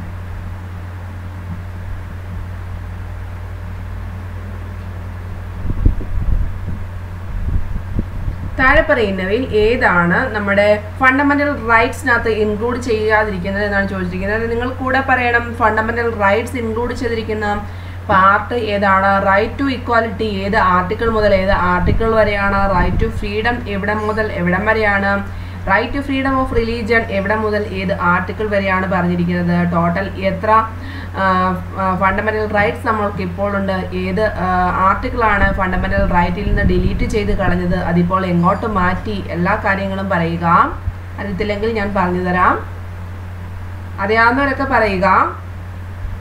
താഴെ പറയുന്നവയിൽ ഏതാണ് നമ്മുടെ ഫണ്ടമെന്റൽ റൈറ്റ്സിനകത്ത് ഇൻക്ലൂഡ് ചെയ്യാതിരിക്കുന്നത് എന്നാണ് ചോദിച്ചിരിക്കുന്നത് നിങ്ങൾ കൂടെ പറയണം ഫണ്ടമെന്റൽ റൈറ്റ്സ് ഇൻക്ലൂഡ് ചെയ്തിരിക്കുന്ന പാർട്ട് ഏതാണ് റൈറ്റ് ടു ഇക്വാലിറ്റി ഏത് ആർട്ടിക്കിൾ മുതൽ ഏത് ആർട്ടിക്കിൾ വരെയാണ് റൈറ്റ് ടു ഫ്രീഡം എവിടെ മുതൽ എവിടം വരെയാണ് right to freedom of religion എവിടെ മുതൽ ഏത് ആർട്ടിക്കിൾ വരെയാണ് പറഞ്ഞിരിക്കുന്നത് ടോട്ടൽ എത്ര ഫണ്ടമെന്റൽ റൈറ്റ്സ് നമ്മൾക്ക് ഇപ്പോൾ ഉണ്ട് ഏത് ആർട്ടിക്കിളാണ് ഫണ്ടമെന്റൽ റൈറ്റിൽ നിന്ന് ഡിലീറ്റ് ചെയ്ത് കളഞ്ഞത് അതിപ്പോൾ എങ്ങോട്ട് മാറ്റി എല്ലാ കാര്യങ്ങളും പറയുക അറിയത്തില്ലെങ്കിൽ ഞാൻ പറഞ്ഞു തരാം അറിയാവുന്നവരൊക്കെ പറയുക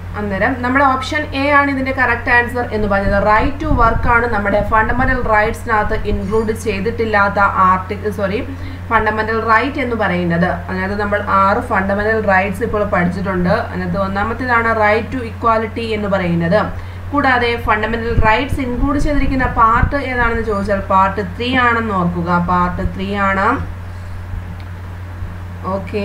അന്നേരം നമ്മുടെ ഓപ്ഷൻ എ ആണ് ഇതിന്റെ കറക്റ്റ് ആൻസർ എന്ന് പറഞ്ഞത് റൈറ്റ് ടു വർക്ക് ആണ് നമ്മുടെ ഫണ്ടമെന്റൽ റൈറ്റ്സിനകത്ത് ഇൻക്ലൂഡ് ചെയ്തിട്ടില്ലാത്ത ആർട്ടിക്കിൾ സോറി ഫണ്ടമെന്റൽ റൈറ്റ് എന്ന് പറയുന്നത് അതിനകത്ത് നമ്മൾ ആറ് ഫണ്ടമെന്റൽ റൈറ്റ്സ് ഇപ്പോൾ പഠിച്ചിട്ടുണ്ട് അതിനകത്ത് ഒന്നാമത്തേതാണ് റൈറ്റ് ടു ഇക്വാലിറ്റി എന്ന് പറയുന്നത് കൂടാതെ ഫണ്ടമെന്റൽ റൈറ്റ്സ് ഇൻക്ലൂഡ് ചെയ്തിരിക്കുന്ന പാർട്ട് ഏതാണെന്ന് ചോദിച്ചാൽ പാർട്ട് ത്രീ ആണെന്ന് ഓർക്കുക പാർട്ട് ത്രീ ആണ് okay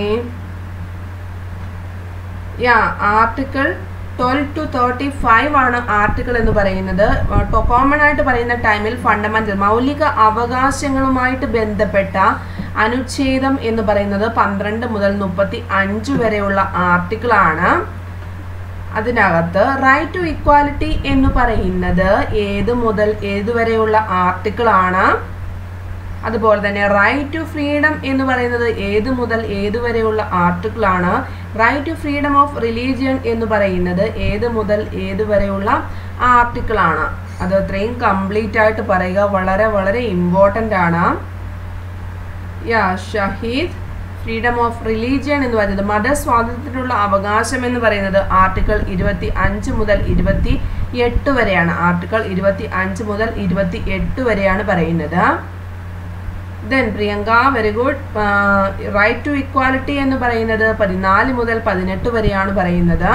yeah article twelve to thirty five ആണ് ആർട്ടിക്കിൾ എന്ന് പറയുന്നത് കോമൺ ആയിട്ട് പറയുന്ന ടൈമിൽ ഫണ്ടമെന്റൽ മൗലിക അവകാശങ്ങളുമായിട്ട് ബന്ധപ്പെട്ട അനുച്ഛേദം എന്ന് പറയുന്നത് പന്ത്രണ്ട് മുതൽ മുപ്പത്തി അഞ്ച് വരെയുള്ള ആർട്ടിക്കിൾ ആണ് അതിനകത്ത് റൈറ്റ് ടു ഇക്വാലിറ്റി എന്ന് പറയുന്നത് ഏത് മുതൽ ഏതുവരെയുള്ള ആർട്ടിക്കിൾ ആണ് അതുപോലെ തന്നെ റൈറ്റ് ടു ഫ്രീഡം എന്ന് പറയുന്നത് ഏത് മുതൽ ഏതുവരെയുള്ള ആർട്ടിക്കിൾ ആണ് right to freedom of religion എന്ന് പറയുന്നത് ഏത് മുതൽ ഏതുവരെയുള്ള ആർട്ടിക്കിൾ ആണ് അത് അത്രയും കംപ്ലീറ്റ് ആയിട്ട് പറയുക വളരെ വളരെ ഇമ്പോർട്ടൻ്റ് ആണ് yeah Shahid freedom of religion എന്ന് പറയുന്നത് മതസ്വാതന്ത്ര്യത്തിനുള്ള അവകാശം എന്ന് പറയുന്നത് ആർട്ടിക്കിൾ ഇരുപത്തി അഞ്ച് മുതൽ ഇരുപത്തി എട്ട് വരെയാണ് ആർട്ടിക്കിൾ ഇരുപത്തി അഞ്ച് മുതൽ ഇരുപത്തി എട്ട് വരെയാണ് പറയുന്നത് then Priyanka very good right to equality എന്ന് പറയുന്നത് പതിനാല് മുതൽ പതിനെട്ട് വരെയാണ് പറയുന്നത്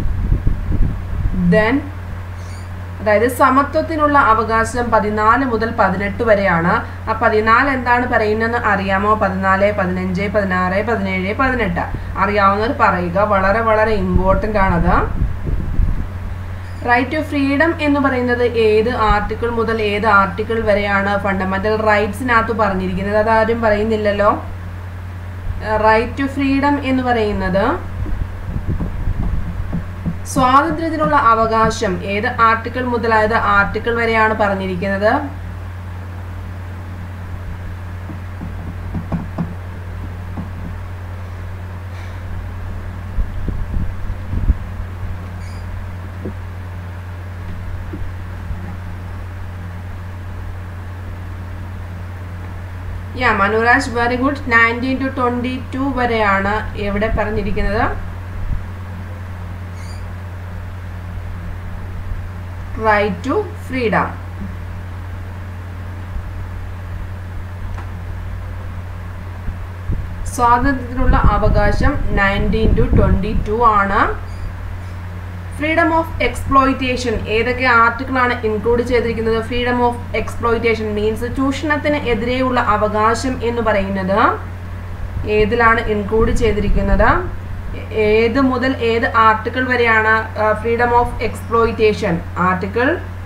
ദെൻ അതായത് സമത്വത്തിനുള്ള അവകാശം പതിനാല് മുതൽ പതിനെട്ട് വരെയാണ് ആ പതിനാല് എന്താണ് പറയുന്നതെന്ന് അറിയാമോ പതിനാല് പതിനഞ്ച് പതിനാറ് പതിനേഴ് പതിനെട്ട് അറിയാവുന്നവർ പറയുക വളരെ വളരെ ഇമ്പോർട്ടൻ്റ് ആണത് റൈറ്റ് ടു ഫ്രീഡം എന്ന് പറയുന്നത് ഏത് ആർട്ടിക്കിൾ മുതൽ ഏത് ആർട്ടിക്കിൾ വരെയാണ് ഫണ്ടമെന്റൽ റൈറ്റ്സിനകത്ത് പറഞ്ഞിരിക്കുന്നത് അതാരും പറയുന്നില്ലല്ലോ റൈറ്റ് ടു ഫ്രീഡം എന്ന് പറയുന്നത് സ്വാതന്ത്ര്യത്തിനുള്ള അവകാശം ഏത് ആർട്ടിക്കിൾ മുതലായത് ആർട്ടിക്കിൾ വരെയാണ് പറഞ്ഞിരിക്കുന്നത് yeah Manuraj very good nineteen to twenty two വരെയാണ് എവിടെ പറഞ്ഞിരിക്കുന്നത് റൈറ്റ് ടു ഫ്രീഡം സ്വാതന്ത്ര്യത്തിനുള്ള അവകാശം നയൻറ്റീൻ ടു ട്വൻറ്റി ടു ആണ് ഫ്രീഡം ഓഫ് എക്സ്പ്ലോയിറ്റേഷൻ ഏതൊക്കെ ആർട്ടിക്കിളാണ് ഇൻക്ലൂഡ് ചെയ്തിരിക്കുന്നത് ഫ്രീഡം ഓഫ് എക്സ്പ്ലോയിറ്റേഷൻ മീൻസ് ചൂഷണത്തിന് എതിരെയുള്ള അവകാശം എന്ന് പറയുന്നത് ഏതിലാണ് ഇൻക്ലൂഡ് ചെയ്തിരിക്കുന്നത് ഏത് മുതൽ ഏത് ആർട്ടിക്കിൾ വരെയാണ് freedom of exploitation article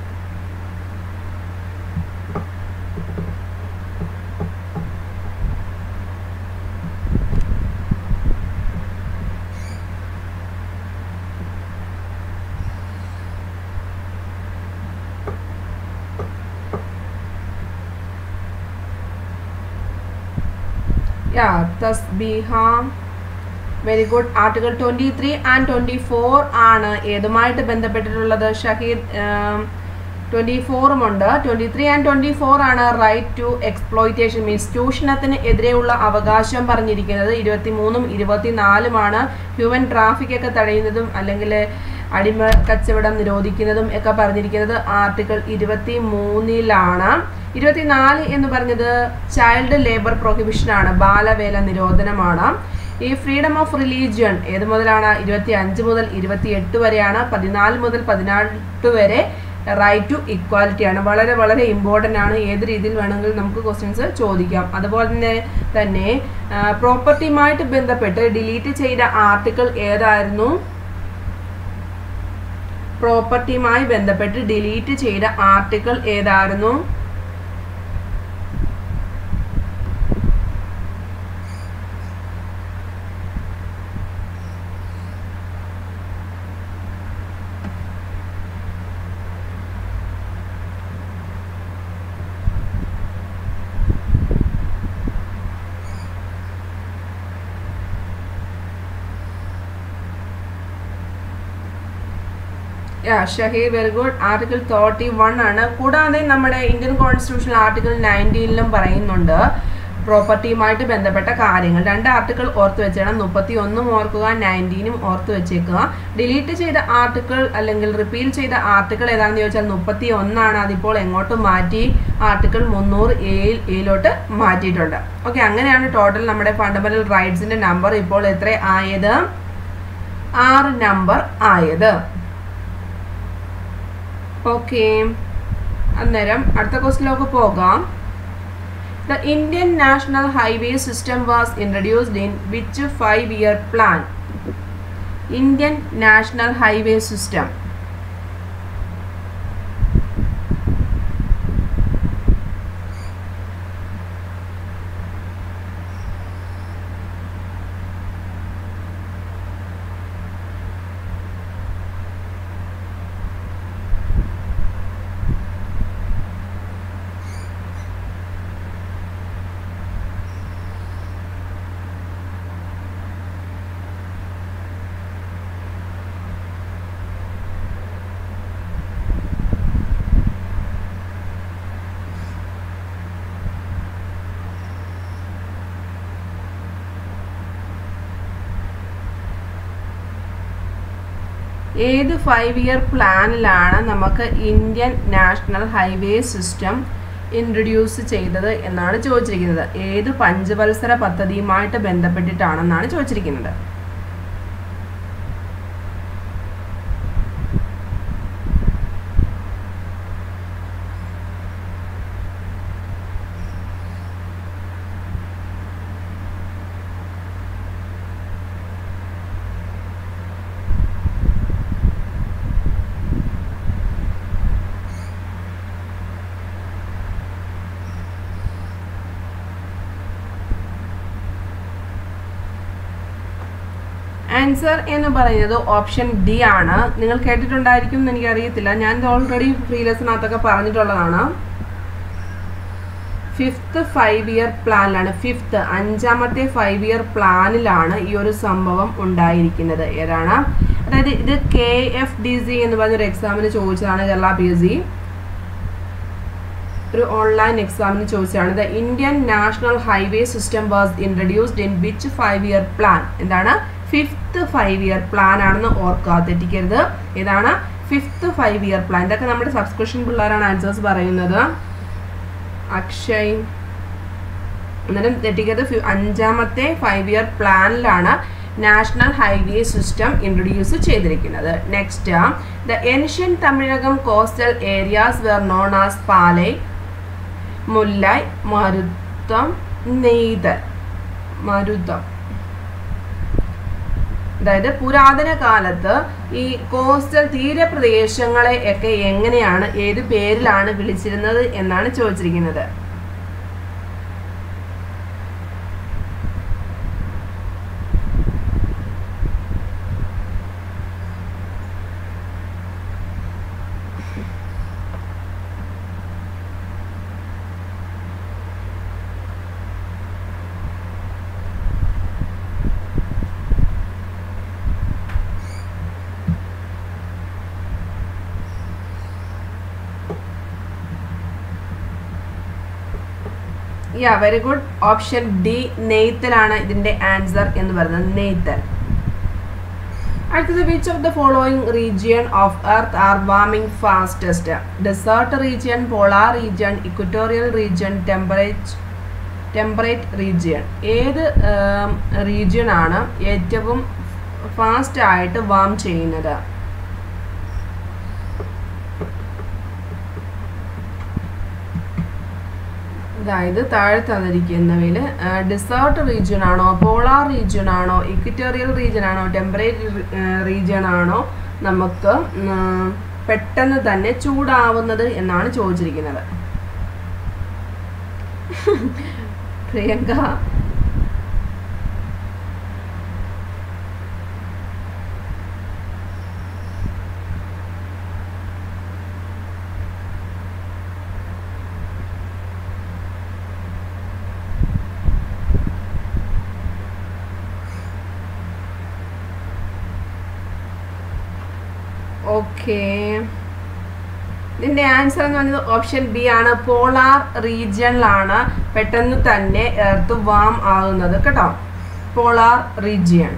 yeah Tasbeeha very good article twenty three and twenty four ആണ് ഏതുമായിട്ട് ബന്ധപ്പെട്ടിട്ടുള്ളത് ഷഹീദ് ട്വൻറ്റി ഫോറും ഉണ്ട് twenty three and twenty four ആണ് റൈറ്റ് ടു എക്സ്പ്ലോയിറ്റേഷൻ മീൻസ് ചൂഷണത്തിന് എതിരെയുള്ള അവകാശം പറഞ്ഞിരിക്കുന്നത് ഇരുപത്തി മൂന്നും ഇരുപത്തിനാലുമാണ് ഹ്യൂമൻ ട്രാഫിക് ഒക്കെ തടയുന്നതും അല്ലെങ്കിൽ അടിമ കച്ചവടം നിരോധിക്കുന്നതും ഒക്കെ പറഞ്ഞിരിക്കുന്നത് ആർട്ടിക്കിൾ ഇരുപത്തി മൂന്നിലാണ് ഇരുപത്തിനാല് എന്ന് പറഞ്ഞത് ചൈൽഡ് ലേബർ പ്രൊഹിബിഷനാണ് ബാലവേല നിരോധനമാണ് ഈ ഫ്രീഡം ഓഫ് റിലീജിയൺ ഏത് മുതലാണ് ഇരുപത്തി അഞ്ച് മുതൽ ഇരുപത്തി എട്ട് വരെയാണ് പതിനാല് മുതൽ പതിനെട്ട് വരെ റൈറ്റ് ടു ഇക്വാലിറ്റി ആണ് വളരെ വളരെ ഇമ്പോർട്ടൻ്റ് ആണ് ഏത് രീതിയിൽ വേണമെങ്കിലും നമുക്ക് ക്വസ്റ്റ്യൻസ് ചോദിക്കാം അതുപോലെ തന്നെ തന്നെ പ്രോപ്പർട്ടിയുമായിട്ട് ബന്ധപ്പെട്ട് ഡിലീറ്റ് ചെയ്ത ആർട്ടിക്കിൾ ഏതായിരുന്നു പ്രോപ്പർട്ടിയുമായി ബന്ധപ്പെട്ട് ഡിലീറ്റ് ചെയ്ത ആർട്ടിക്കിൾ ഏതായിരുന്നു yeah Shaheer very good article thirty one ആണ് കൂടാതെ നമ്മുടെ ഇന്ത്യൻ കോൺസ്റ്റിറ്റ്യൂഷൻ ആർട്ടിക്കിൾ നയൻറ്റീനിലും പറയുന്നുണ്ട് പ്രോപ്പർട്ടിയുമായിട്ട് ബന്ധപ്പെട്ട കാര്യങ്ങൾ രണ്ട് ആർട്ടിക്കിൾ ഓർത്ത് വെച്ചേക്കണം മുപ്പത്തി ഒന്നും ഓർക്കുക നയൻറ്റീനും ഓർത്ത് വെച്ചേക്കുക ഡിലീറ്റ് ചെയ്ത ആർട്ടിക്കിൾ അല്ലെങ്കിൽ റിപ്പീൽ ചെയ്ത ആർട്ടിക്കിൾ ഏതാണെന്ന് ചോദിച്ചാൽ മുപ്പത്തി ഒന്നാണ് അതിപ്പോൾ എങ്ങോട്ട് മാറ്റി ആർട്ടിക്കിൾ മുന്നൂറ് എയിൽ എയിലോട്ട് മാറ്റിയിട്ടുണ്ട് ഓക്കെ അങ്ങനെയാണ് ടോട്ടൽ നമ്മുടെ ഫണ്ടമെന്റൽ റൈറ്റ്സിന്റെ നമ്പർ ഇപ്പോൾ എത്ര ആയത് ആറ് നമ്പർ ആയത് ഓക്കെ അന്നേരം അടുത്ത ക്വസ്റ്റിലേക്ക് പോകാം the Indian national highway system was introduced in which five year plan Indian national highway system ഏത് ഫൈവ് ഇയർ പ്ലാനിലാണ് നമുക്ക് Indian national highway system introduce ചെയ്തത് എന്നാണ് ചോദിച്ചിരിക്കുന്നത് ഏത് പഞ്ചവത്സര പദ്ധതിയുമായിട്ട് ബന്ധപ്പെട്ടിട്ടാണെന്നാണ് ചോദിച്ചിരിക്കുന്നത് ആൻസർ എന്ന് പറയുന്നത് ഓപ്ഷൻ ഡി ആണ് നിങ്ങൾ കേട്ടിട്ടുണ്ടായിരിക്കും എന്ന് എനിക്കറിയത്തില്ല ഞാൻ ഇത് ഓൾറെഡി ഫ്രീ ലെസനകത്തൊക്കെ പറഞ്ഞിട്ടുള്ളതാണ് ഫിഫ്ത്ത് ഫൈവ് ഇയർ പ്ലാനിലാണ് ഫിഫ്ത്ത് അഞ്ചാമത്തെ ഫൈവ് ഇയർ പ്ലാനിലാണ് ഈ ഒരു സംഭവം ഉണ്ടായിരിക്കുന്നത് ഏതാണ് അതായത് ഇത് കെ എഫ് ഡി സി എന്ന് പറഞ്ഞൊരു എക്സാമിന് ചോദിച്ചതാണ് കേരള പി എസ് സി ഒരു ഓൺലൈൻ എക്സാമിന് ചോദിച്ചതാണ് the Indian national highway system was introduced in which five year plan എന്താണ് ഫിഫ്ത്ത് ഫൈവ് ഇയർ പ്ലാൻ ആണെന്ന് ഓർക്കുക തെറ്റിക്കരുത് ഇതാണ് ഫിഫ്ത്ത് ഫൈവ് ഇയർ പ്ലാൻ ഇതൊക്കെ നമ്മുടെ സബ്സ്ക്രിപ്ഷൻ പിള്ളേരാണ് ആൻസേഴ്സ് പറയുന്നത് അക്ഷയ് അന്നേരം തെറ്റിക്കരുത് അഞ്ചാമത്തെ ഫൈവ് ഇയർ പ്ലാനിലാണ് നാഷണൽ ഹൈവേ സിസ്റ്റം ഇൻട്രൊഡ്യൂസ് ചെയ്തിരിക്കുന്നത് next the ancient Tamilakam coastal areas were known as Palai Mullai Marutham Neithal Marutham അതായത് പുരാതന കാലത്ത് ഈ കോസ്റ്റൽ തീരപ്രദേശങ്ങളെ ഒക്കെ എങ്ങനെയാണ് ഏത് പേരിലാണ് വിളിച്ചിരുന്നത് എന്നാണ് ചോദിച്ചിരിക്കുന്നത് yeah very good option D നെയ്ത്തലാണ് ഇതിന്റെ ആൻസർ എന്ന് പറയുന്നത് നെയ്ത്തൽ അടുത്തത് which of the following region of earth are warming fastest desert region polar region equatorial region temperate temperate region ഏത് റീജിയൻ ആണ് ഏറ്റവും ഫാസ്റ്റ് ആയിട്ട് വാം ചെയ്യുന്നത് അതായത് താഴെ തന്നിരിക്കുന്നവയിൽ ഡിസേർട്ട് റീജിയൻ ആണോ പോളാർ റീജിയൻ ആണോ ഇക്വിറ്റോറിയൽ റീജിയൻ ആണോ ടെമ്പറേറ്റ് റീജിയൻ ആണോ നമുക്ക് പെട്ടെന്ന് തന്നെ ചൂടാവുന്നത് എന്നാണ് ചോദിച്ചിരിക്കുന്നത് പ്രിയങ്ക ഓക്കെ ഇതിന്റെ ആൻസർ എന്ന് പറയുന്നത് ഓപ്ഷൻ ബി ആണ് പോളാർ റീജിയണിലാണ് പെട്ടെന്ന് തന്നെ എർത്ത് വാം ആകുന്നത് കേട്ടോ polar region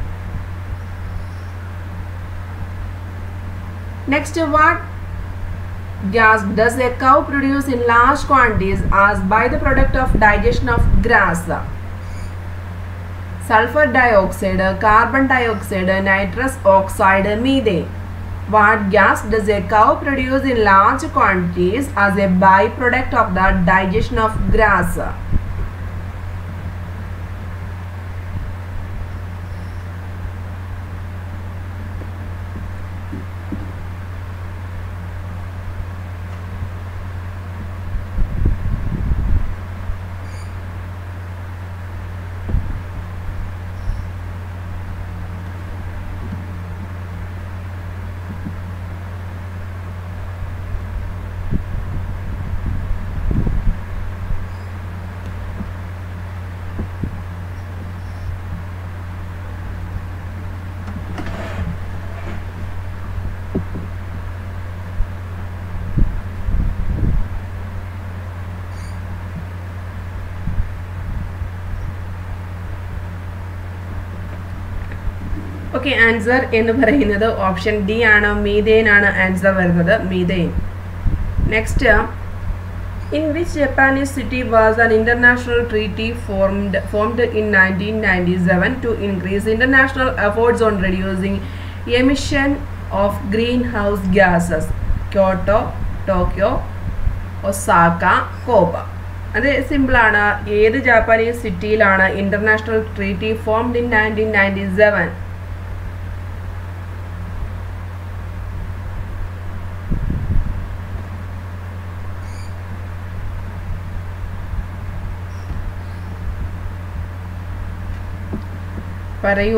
next what gas does a cow produce in large quantities as by the product of digestion of grass sulfur dioxide carbon dioxide nitrous oxide methane what gas does a cow produce in large quantities as a byproduct of the digestion of grass okay answer എന്ന് പറയുന്നത് option D ആണ് methane ആണ് answer വരുന്നത് methane next in which Japanese city was an international treaty formed formed in nineteen ninety seven to increase international efforts on reducing emission of green house gases Kyoto Tokyo Osaka Kobe അത് സിമ്പിളാണ് ഏത് Japanese സിറ്റിയിലാണ് international treaty formed in nineteen ninety seven പറയൂ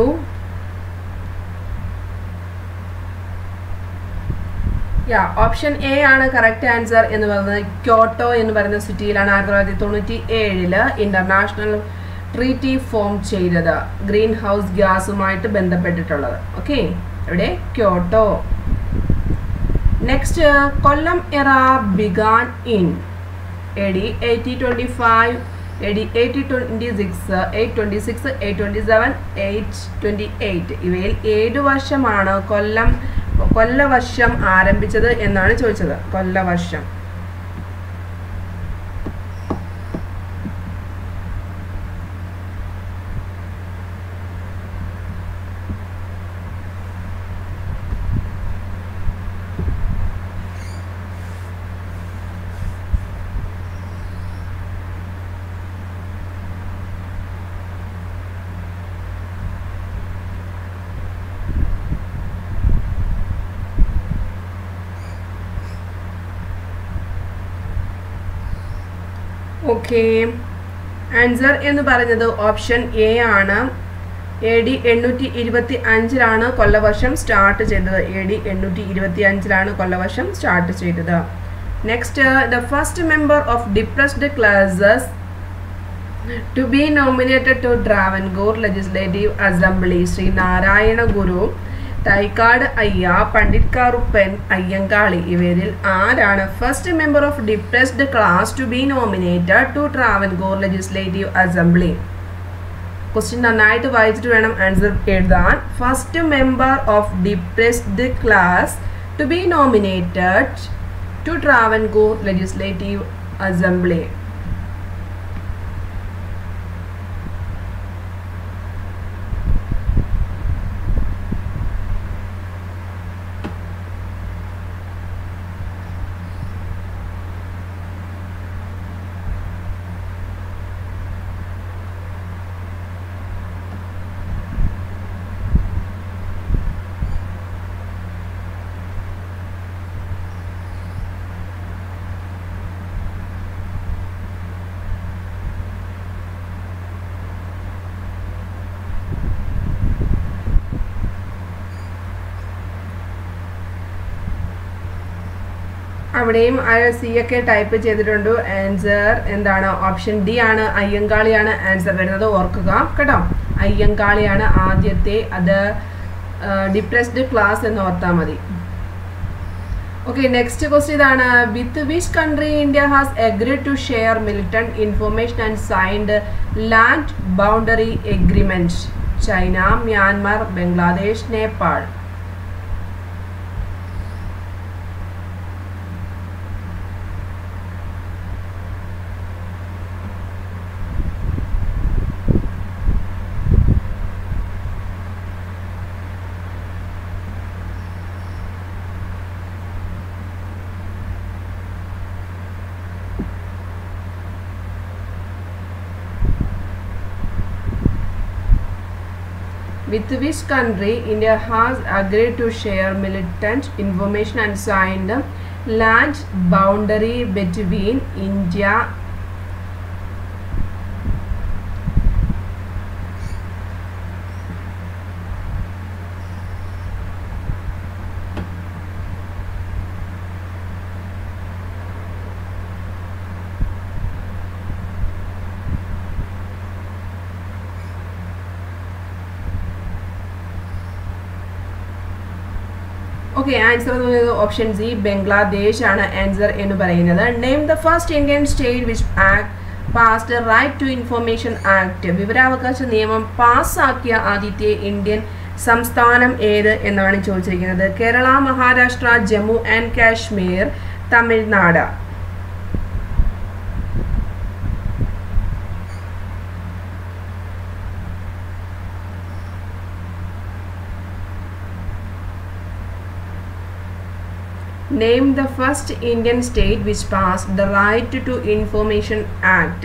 yeah option A ആണ് correct answer എന്ന് പറയുന്നത് Kyoto എന്ന് പറയുന്ന സിറ്റിയിലാണ് ആയിരത്തി തൊള്ളായിരത്തി തൊണ്ണൂറ്റി ഏഴില് ഇന്റർനാഷണൽ ട്രീറ്റി ഫോം ചെയ്തത് ഗ്രീൻ ഹൗസ് ഗ്യാസുമായിട്ട് ബന്ധപ്പെട്ടിട്ടുള്ളത് ഓക്കെ എവിടെ Kyoto next Kollam era began in A D eighty twenty five A D eighty twenty six eight twenty six eight twenty seven eight twenty eight ഇവയിൽ ഏത് വർഷമാണ് കൊല്ലം കൊല്ലവർഷം ആരംഭിച്ചത് എന്നാണ് ചോദിച്ചത് കൊല്ലവർഷം ഓക്കെ ആൻസർ എന്ന് പറഞ്ഞത് ഓപ്ഷൻ എ ആണ് എ ഡി എണ്ണൂറ്റി ഇരുപത്തി അഞ്ചിലാണ് കൊല്ലവർഷം സ്റ്റാർട്ട് ചെയ്തത് എ ഡി എണ്ണൂറ്റി ഇരുപത്തി അഞ്ചിലാണ് കൊല്ലവർഷം സ്റ്റാർട്ട് ചെയ്തത് next the first member of depressed classes to be nominated to Travancore legislative assembly Shri Narayana Guru Thycaud Ayya Pandit Karuppan Ayyankali ഇവരിൽ ആരാണ് first member of depressed class to be nominated to Travancore legislative assembly question നന്നായിട്ട് വായിച്ചിട്ട് വേണം ആൻസർ എഴുതാൻ first member of depressed class to be nominated to Travancore legislative assembly അവിടെയും C ഒക്കെ type ചെയ്തിട്ടുണ്ട് answer എന്താണ് ഓപ്ഷൻ ഡി ആണ് അയ്യങ്കാളിയാണ് ആൻസർ വരുന്നത് ഓർക്കുക കേട്ടോ അയ്യങ്കാളിയാണ് ആദ്യത്തെ അത് ഡിപ്രസ്ഡ് ക്ലാസ് എന്ന് ഓർത്താൽ മതി ഓക്കെ നെക്സ്റ്റ് ക്വസ്റ്റ്യൻ ഇതാണ് with which country India has agreed to share militant information and signed land boundary agreement China Myanmar Bangladesh Nepal with which country India has agreed to share militant information and signed land boundary between India okay answer എന്ന് പറയുന്നത് option C Bangladesh ആണ് answer എന്ന് പറയുന്നത് name the first Indian state which act passed right to information act വിവരാവകാശ നിയമം പാസ്സാക്കിയ ആദ്യത്തെ Indian സംസ്ഥാനം ഏത് എന്നാണ് ചോദിച്ചിരിക്കുന്നത് Kerala Maharashtra Jammu and Kashmir Tamil Nadu Name the first Indian state which passed the Right to Information Act.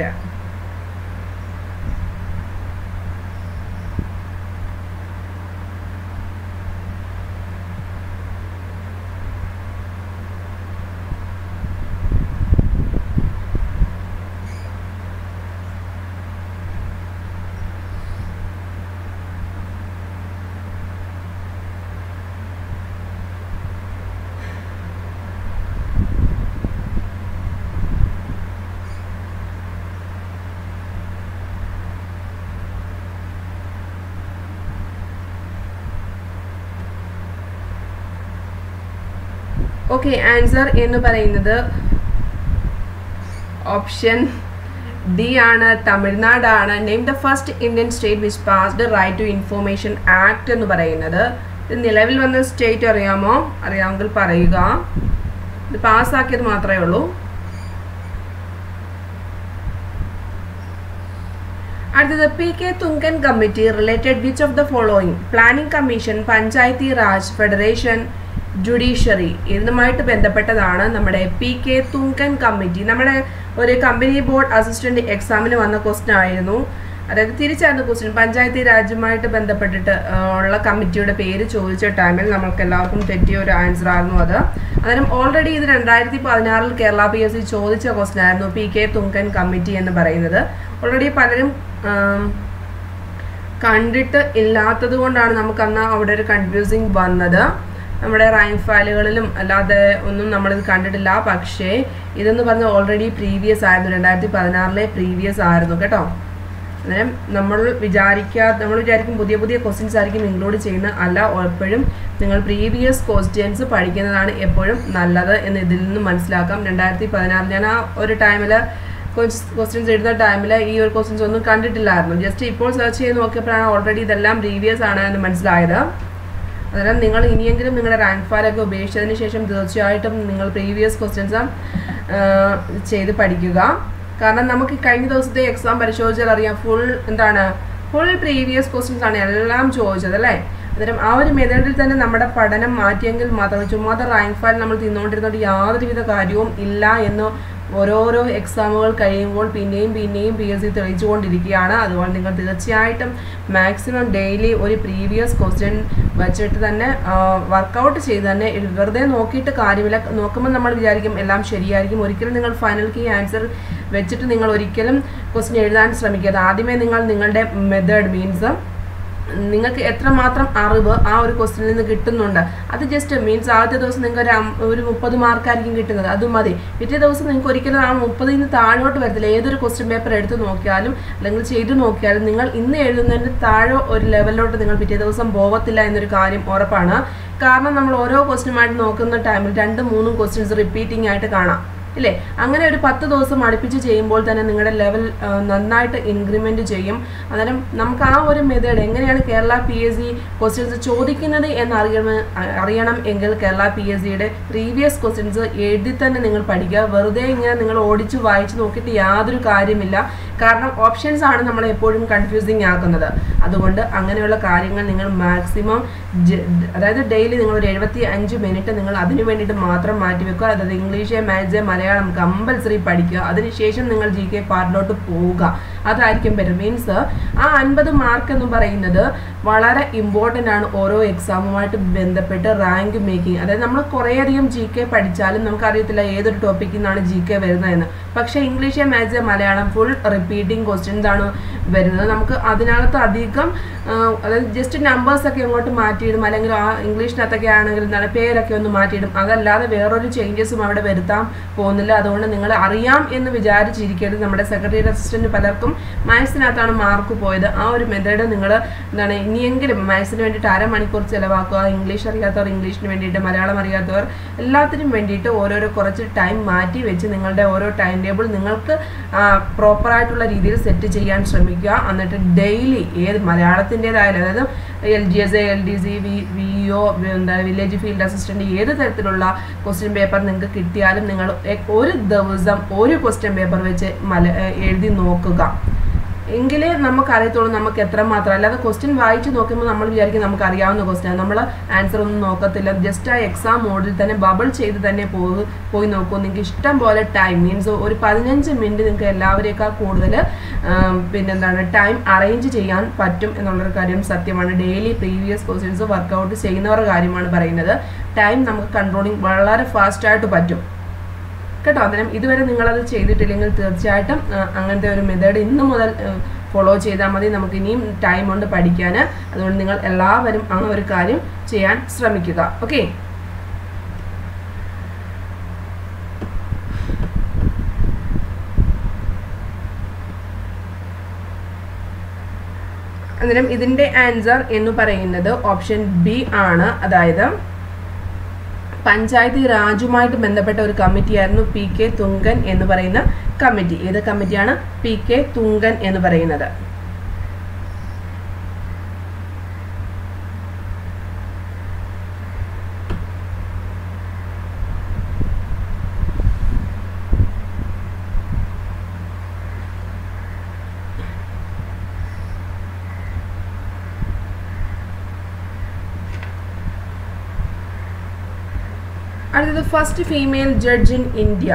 Okay answer എന്ന് പറയുന്നത് ഓപ്ഷൻ ഡി ആണ് തമിഴ്നാടാണ് name the first Indian state which passed right to information act എന്ന് പറയുന്നത് ഇത് നിലവിൽ വന്ന സ്റ്റേറ്റ് അറിയാമോ അറിയാമെങ്കിൽ പറയുക ഇത് പാസ്സാക്കിയത് മാത്രമേ ഉള്ളൂ അടുത്തത് P K Thungon committee related which of the following planning commission panchayati raj federation judiciary ഇതുമായിട്ട് ബന്ധപ്പെട്ടതാണ് നമ്മുടെ പി കെ തുങ്കൻ കമ്മിറ്റി നമ്മുടെ ഒരു കമ്പനി ബോർഡ് അസിസ്റ്റന്റ് എക്സാമിന് വന്ന ക്വസ്റ്റ്യൻ ആയിരുന്നു അതായത് തിരിച്ചായിരുന്നു ക്വസ്റ്റ്യൻ പഞ്ചായത്തി രാജുമായിട്ട് ബന്ധപ്പെട്ടിട്ട് ആ, ഉള്ള കമ്മിറ്റിയുടെ പേര് ചോദിച്ച ടൈമിൽ നമുക്ക് എല്ലാവർക്കും തെറ്റിയ ഒരു ആൻസർ ആയിരുന്നു അത് അന്നേരം ഓൾറെഡി ഇത് രണ്ടായിരത്തി പതിനാറിൽ കേരള പി എസ് സി ചോദിച്ച ക്വസ്റ്റ്യൻ ആയിരുന്നു പി കെ തുങ്കൻ കമ്മിറ്റി എന്ന് പറയുന്നത് ഓൾറെഡി പലരും ആം, കണ്ടിട്ട് ഇല്ലാത്തത് കൊണ്ടാണ് നമുക്ക് അന്ന് അവിടെ ഒരു കൺഫ്യൂസിങ് വന്നത് നമ്മുടെ റാങ്ക് ഫയലുകളിലും അല്ലാതെ ഒന്നും നമ്മളിത് കണ്ടിട്ടില്ല പക്ഷേ ഇതെന്ന് പറഞ്ഞാൽ ഓൾറെഡി പ്രീവിയസ് ആയിരുന്നു രണ്ടായിരത്തി പതിനാറിലെ പ്രീവിയസ് ആയിരുന്നു കേട്ടോ അന്നേരം നമ്മൾ വിചാരിക്കാത്ത നമ്മൾ വിചാരിക്കും പുതിയ പുതിയ ക്വസ്റ്റ്യൻസ് ആയിരിക്കും ഇൻക്ലൂഡ് ചെയ്യുന്ന അല്ല എപ്പോഴും നിങ്ങൾ പ്രീവിയസ് ക്വസ്റ്റ്യൻസ് പഠിക്കുന്നതാണ് എപ്പോഴും നല്ലത് എന്ന് ഇതിൽ നിന്ന് മനസ്സിലാക്കാം രണ്ടായിരത്തി പതിനാറിൽ ഞാൻ ആ ഒരു ടൈമിൽ ക്വസ്റ്റ്യൻസ് എഴുതുന്ന ടൈമിൽ ഈ ഒരു ക്വസ്റ്റ്യൻസ് ഒന്നും കണ്ടിട്ടില്ലായിരുന്നു ജസ്റ്റ് ഇപ്പോൾ സെർച്ച് ചെയ്ത് നോക്കിയപ്പോഴാണ് ഓൾറെഡി ഇതെല്ലാം പ്രീവിയസ് ആണ് എന്ന് മനസ്സിലായത് അന്നേരം നിങ്ങൾ ഇനിയെങ്കിലും നിങ്ങളുടെ റാങ്ക് ഫയലൊക്കെ ഉപേക്ഷിച്ചതിന് ശേഷം തീർച്ചയായിട്ടും നിങ്ങൾ പ്രീവിയസ് ക്വസ്റ്റ്യൻസ് ചെയ്ത് പഠിക്കുക കാരണം നമുക്ക് കഴിഞ്ഞ ദിവസത്തെ എക്സാം പരിശോധിച്ചാൽ അറിയാം ഫുൾ എന്താണ് ഫുൾ പ്രീവിയസ് ക്വസ്റ്റ്യൻസ് ആണ് എല്ലാം ചോദിച്ചത് അല്ലേ അന്നേരം ആ ഒരു മെത്തേഡിൽ തന്നെ നമ്മുടെ പഠനം മാറ്റിയെങ്കിൽ മാത്രമേ ചുമ്മാതെ റാങ്ക് ഫയൽ നമ്മൾ തിന്നുകൊണ്ടിരുന്നിട്ട് യാതൊരുവിധ കാര്യവും ഇല്ല എന്ന് ഓരോരോ എക്സാമുകൾ കഴിയുമ്പോൾ പിന്നെയും പിന്നെയും പി എസ് സി തെളിയിച്ചുകൊണ്ടിരിക്കുകയാണ് അതുകൊണ്ട് നിങ്ങൾ തീർച്ചയായിട്ടും മാക്സിമം ഡെയിലി ഒരു പ്രീവിയസ് ക്വസ്റ്റ്യൻ വെച്ചിട്ട് തന്നെ വർക്കൗട്ട് ചെയ്ത് തന്നെ ഇത് വെറുതെ നോക്കിയിട്ട് കാര്യമില്ല നോക്കുമ്പോൾ നമ്മൾ വിചാരിക്കും എല്ലാം ശരിയായിരിക്കും ഒരിക്കലും നിങ്ങൾ ഫൈനൽ കീ ആൻസർ വെച്ചിട്ട് നിങ്ങൾ ഒരിക്കലും ക്വസ്റ്റ്യൻ എഴുതാൻ ശ്രമിക്കരുത് ആദ്യമേ നിങ്ങൾ നിങ്ങളുടെ മെത്തേഡ് മീൻസ് നിങ്ങൾക്ക് എത്രമാത്രം അറിവ് ആ ഒരു ക്വസ്റ്റിനിൽ നിന്ന് കിട്ടുന്നുണ്ട് അത് ജസ്റ്റ് മീൻസ് ആദ്യത്തെ ദിവസം നിങ്ങൾക്ക് ഒരു അം- ഒരു മുപ്പത് മാർക്കായിരിക്കും കിട്ടുന്നത് അത് മതി പിറ്റേ ദിവസം നിങ്ങൾക്ക് ഒരിക്കലും ആ മുപ്പതിൽ നിന്ന് താഴോട്ട് വരത്തില്ല ഏതൊരു ക്വസ്റ്റ്യൻ പേപ്പർ എടുത്ത് നോക്കിയാലും അല്ലെങ്കിൽ ചെയ്തു നോക്കിയാലും നിങ്ങൾ ഇന്ന് എഴുതുന്നതിന് താഴെ ഒരു ലെവലിലോട്ട് നിങ്ങൾ പിറ്റേ ദിവസം പോകത്തില്ല എന്നൊരു കാര്യം ഉറപ്പാണ് കാരണം നമ്മൾ ഓരോ ക്വസ്റ്റ്യനുമായിട്ട് നോക്കുന്ന ടൈമിൽ രണ്ടും മൂന്നും ക്വസ്റ്റ്യൻസ് റിപ്പീറ്റിംഗ് ആയിട്ട് കാണാം ഇല്ലേ അങ്ങനെ ഒരു പത്ത് ദിവസം അടുപ്പിച്ച് ചെയ്യുമ്പോൾ തന്നെ നിങ്ങളുടെ ലെവൽ നന്നായിട്ട് ഇൻക്രിമെന്റ് ചെയ്യും അന്നേരം നമുക്ക് ആ ഒരു മെത്തേഡ് എങ്ങനെയാണ് Kerala P S C questions ചോദിക്കുന്നത് എന്ന് അറിയണം അറിയണം എങ്കിൽ കേരള പി എസ് സിയുടെ പ്രീവിയസ് ക്വസ്റ്റ്യൻസ് എഴുതി തന്നെ നിങ്ങൾ പഠിക്കുക വെറുതെ ഇങ്ങനെ നിങ്ങൾ ഓടിച്ച് വായിച്ച് നോക്കിയിട്ട് യാതൊരു കാര്യമില്ല കാരണം ഓപ്ഷൻസ് ആണ് നമ്മളെ എപ്പോഴും കൺഫ്യൂസിങ് ആക്കുന്നത് അതുകൊണ്ട് അങ്ങനെയുള്ള കാര്യങ്ങൾ നിങ്ങൾ മാക്സിമം അതായത് ഡെയിലി നിങ്ങൾ ഒരു എഴുപത്തി അഞ്ച് മിനിറ്റ് നിങ്ങൾ അതിന് വേണ്ടിയിട്ട് മാത്രം മാറ്റി വെക്കുക അതായത് ഇംഗ്ലീഷ് മാത്സ് മലയാളം കമ്പൽസറി പഠിക്കുക അതിനുശേഷം നിങ്ങൾ ജി കെ പാർട്ടിലോട്ട് പോവുക അതായിരിക്കും ബെറ്റർ മീൻസ് ആ അൻപത് മാർക്ക് എന്ന് പറയുന്നത് വളരെ ഇമ്പോർട്ടൻ്റ് ആണ് ഓരോ എക്സാമുമായിട്ട് ബന്ധപ്പെട്ട് റാങ്ക് മേക്കിംഗ് അതായത് നമ്മൾ കുറേയധികം ജി കെ പഠിച്ചാലും നമുക്കറിയത്തില്ല ഏതൊരു ടോപ്പിക്കിൽ നിന്നാണ് ജി കെ വരുന്നതെന്ന് പക്ഷേ English maths Malayalam full repeating questions ആണ് വരുന്നത് നമുക്ക് അതിനകത്ത് അധികം ആ, അതായത് ജസ്റ്റ് നമ്പേഴ്സ് ഒക്കെ അങ്ങോട്ട് മാറ്റിയിടും അല്ലെങ്കിൽ ആ ഇംഗ്ലീഷിനകത്തൊക്കെ ആണെങ്കിൽ എന്താണ് പേരൊക്കെ ഒന്ന് മാറ്റിയിടും അതല്ലാതെ വേറൊരു ചേഞ്ചസും അവിടെ വരുത്താൻ പോകുന്നില്ല അതുകൊണ്ട് നിങ്ങൾ അറിയാം എന്ന് വിചാരിച്ചിരിക്കരുത് നമ്മുടെ സെക്രട്ടറി അസിസ്റ്റന്റ് പലർക്കും മാത്സിനകത്താണ് മാർക്ക് പോയത് ആ ഒരു മെത്തേഡ് നിങ്ങൾ എന്താണ് ഇനിയെങ്കിലും മാത്സിന് വേണ്ടിയിട്ട് അരമണിക്കൂർ ചിലവാക്കുക ഇംഗ്ലീഷ് അറിയാത്തവർ ഇംഗ്ലീഷിന് വേണ്ടിയിട്ട് മലയാളം അറിയാത്തവർ എല്ലാത്തിനും വേണ്ടിയിട്ട് ഓരോരോ കുറച്ച് ടൈം മാറ്റി വെച്ച് നിങ്ങളുടെ ഓരോ ടൈം ടേബിൾ നിങ്ങൾക്ക് പ്രോപ്പറായിട്ടുള്ള രീതിയിൽ സെറ്റ് ചെയ്യാൻ ശ്രമിക്കുക എന്നിട്ട് ഡെയിലി ഏത് മലയാളത്തിൻ്റെതായാലും അതായത് L G S L D C V V O എന്താ വില്ലേജ് ഫീൽഡ് അസിസ്റ്റന്റ് ഏത് തരത്തിലുള്ള ക്വസ്റ്റ്യൻ പേപ്പർ നിങ്ങൾക്ക് കിട്ടിയാലും നിങ്ങൾ എ- ഒരു ദിവസം ഒരു ക്വസ്റ്റ്യൻ പേപ്പർ വെച്ച് മല ഏഹ് എഴുതി നോക്കുക എങ്കിലേ നമുക്ക് അറിയത്തുള്ളൂ നമുക്ക് എത്രമാത്രം അല്ലാതെ ക്വസ്റ്റ്യൻ വായിച്ച് നോക്കുമ്പോൾ നമ്മൾ വിചാരിക്കും നമുക്ക് അറിയാവുന്ന ക്വസ്റ്റ്യൻ നമ്മൾ ആൻസർ ഒന്നും നോക്കത്തില്ല ജസ്റ്റ് ആ എക്സാം മോഡിൽ തന്നെ ബബിൾ ചെയ്ത് തന്നെ പോയി പോയി നോക്കൂ നിങ്ങൾക്ക് ഇഷ്ടം പോലെ ടൈം മീൻസ് ഒരു പതിനഞ്ച് മിനിറ്റ് നിങ്ങൾക്ക് എല്ലാവരേക്കാൾ കൂടുതൽ പിന്നെന്താണ് ടൈം അറേഞ്ച് ചെയ്യാൻ പറ്റും എന്നുള്ളൊരു കാര്യം സത്യമാണ് ഡെയിലി പ്രീവിയസ് ക്വസ്റ്റ്യൻസ് വർക്കൗട്ട് ചെയ്യുന്നവരുടെ കാര്യമാണ് പറയുന്നത് ടൈം നമുക്ക് കൺട്രോളിങ് വളരെ ഫാസ്റ്റായിട്ട് പറ്റും കേട്ടോ അന്നേരം ഇതുവരെ നിങ്ങളത് ചെയ്തിട്ടില്ലെങ്കിൽ തീർച്ചയായിട്ടും ആ, അങ്ങനത്തെ ഒരു മെത്തേഡ് ഇന്ന് മുതൽ ഫോളോ ചെയ്താൽ മതി നമുക്ക് ഇനിയും ടൈം ഉണ്ട് പഠിക്കാൻ അതുകൊണ്ട് നിങ്ങൾ എല്ലാവരും ആ ഒരു കാര്യം ചെയ്യാൻ ശ്രമിക്കുക ഓക്കെ അന്നേരം ഇതിൻ്റെ ആൻസർ എന്ന് പറയുന്നത് ഓപ്ഷൻ ബി ആണ് അതായത് പഞ്ചായത്ത് രാജുമായിട്ട് ബന്ധപ്പെട്ട ഒരു കമ്മിറ്റിയായിരുന്നു പി കെ തുങ്കൻ എന്ന് പറയുന്ന കമ്മിറ്റി ഏത് കമ്മിറ്റിയാണ് പി കെ തുങ്കൻ എന്ന് പറയുന്നത് അടുത്തത് first female judge in India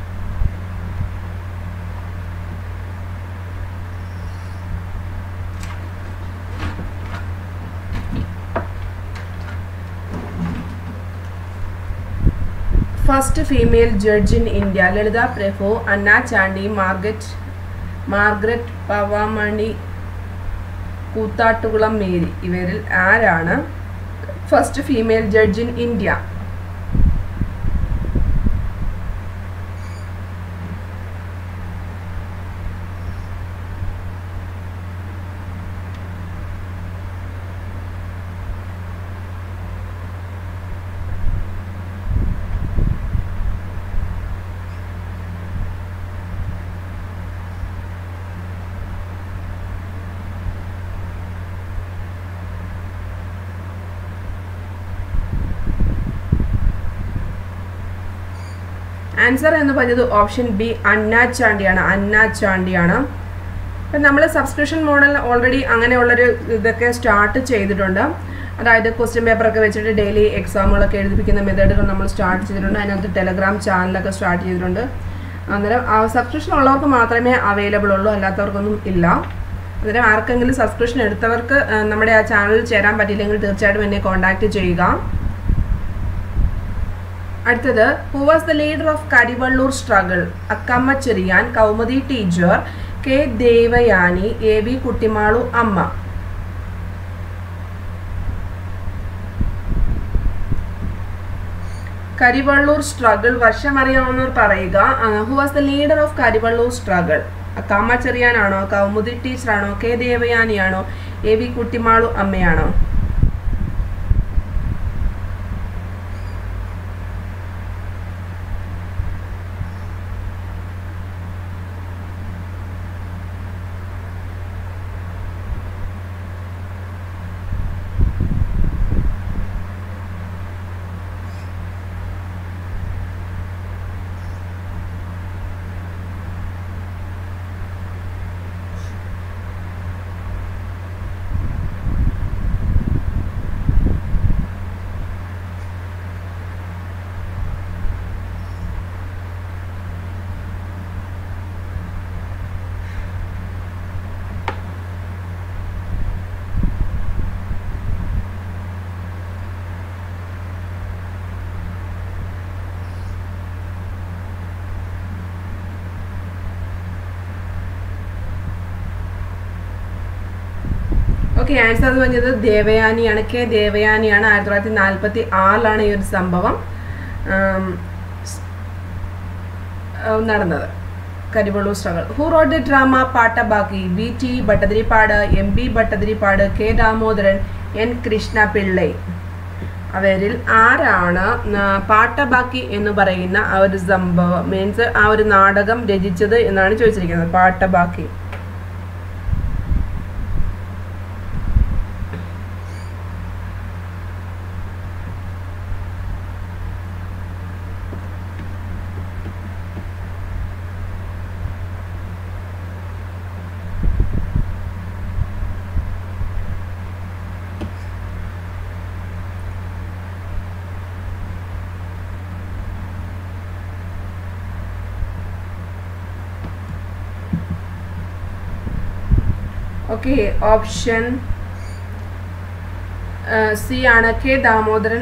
first female judge in India Lalitha Prabhu Anna Chandy Margaret Margaret Pavamani Koothattukulam Mary ഇവരിൽ ആരാണ് first female judge in India answer എന്ന് പറഞ്ഞത് ഓപ്ഷൻ ബി അന്ന ചാണ്ടിയാണ് അന്ന ചാണ്ടിയാണ് അപ്പം നമ്മൾ സബ്സ്ക്രിപ്ഷൻ മോഡൽ ഓൾറെഡി അങ്ങനെയുള്ളൊരു ഇതൊക്കെ സ്റ്റാർട്ട് ചെയ്തിട്ടുണ്ട് അതായത് ക്വസ്റ്റ്യൻ പേപ്പറൊക്കെ വെച്ചിട്ട് ഡെയിലി എക്സാമുകളൊക്കെ എഴുതിപ്പിക്കുന്ന മെത്തേഡുകൾ നമ്മൾ സ്റ്റാർട്ട് ചെയ്തിട്ടുണ്ട് അതിനകത്ത് ടെലഗ്രാം ചാനലൊക്കെ സ്റ്റാർട്ട് ചെയ്തിട്ടുണ്ട് അന്നേരം ആ സബ്സ്ക്രിപ്ഷൻ ഉള്ളവർക്ക് മാത്രമേ അവൈലബിൾ ഉള്ളൂ അല്ലാത്തവർക്കൊന്നും ഇല്ല അന്നേരം ആർക്കെങ്കിലും സബ്സ്ക്രിപ്ഷൻ എടുത്തവർക്ക് ആ, നമ്മുടെ ആ ചാനലിൽ ചേരാൻ പറ്റിയില്ലെങ്കിൽ തീർച്ചയായിട്ടും എന്നെ കോൺടാക്റ്റ് ചെയ്യുക അടുത്തത് who was the leader of Karivellur struggle Akkamma Cherian Kaumudi teacher K Devayani A V Kuttimalu Amma Karivellur struggle വർഷം അറിയാവുന്നവർ പറയുക who was the leader of Karivellur struggle കാമ ചെറിയാനാണോ കൗമുദി ടീച്ചറാണോ കെ ദേവയാനിയാണോ എ വി കുട്ടിമാളു അമ്മയാണോ ഓക്കെ ആൻസർ എന്ന് പറഞ്ഞത് ദേവയാനിയാണ് കെ ദേവയാനിയാണ് ആയിരത്തി തൊള്ളായിരത്തി നാൽപ്പത്തി ആറിലാണ് ഈ ഒരു സംഭവം ആം, സ്- ആ, നടന്നത് Karivellur struggle who wrote the drama Pattabakki B T Bhattathiripad M B Bhattathiripad K Damodaran N Krishna Pillai അവരിൽ ആരാണ് ന- പാട്ടബാക്കി എന്ന് പറയുന്ന ആ ഒരു സംഭവം മീൻസ് ആ ഒരു നാടകം രചിച്ചത് എന്നാണ് ചോദിച്ചിരിക്കുന്നത് പാട്ടബാക്കി ഓക്കെ ഓപ്ഷൻ സി ആണ് കെ ദാമോദരൻ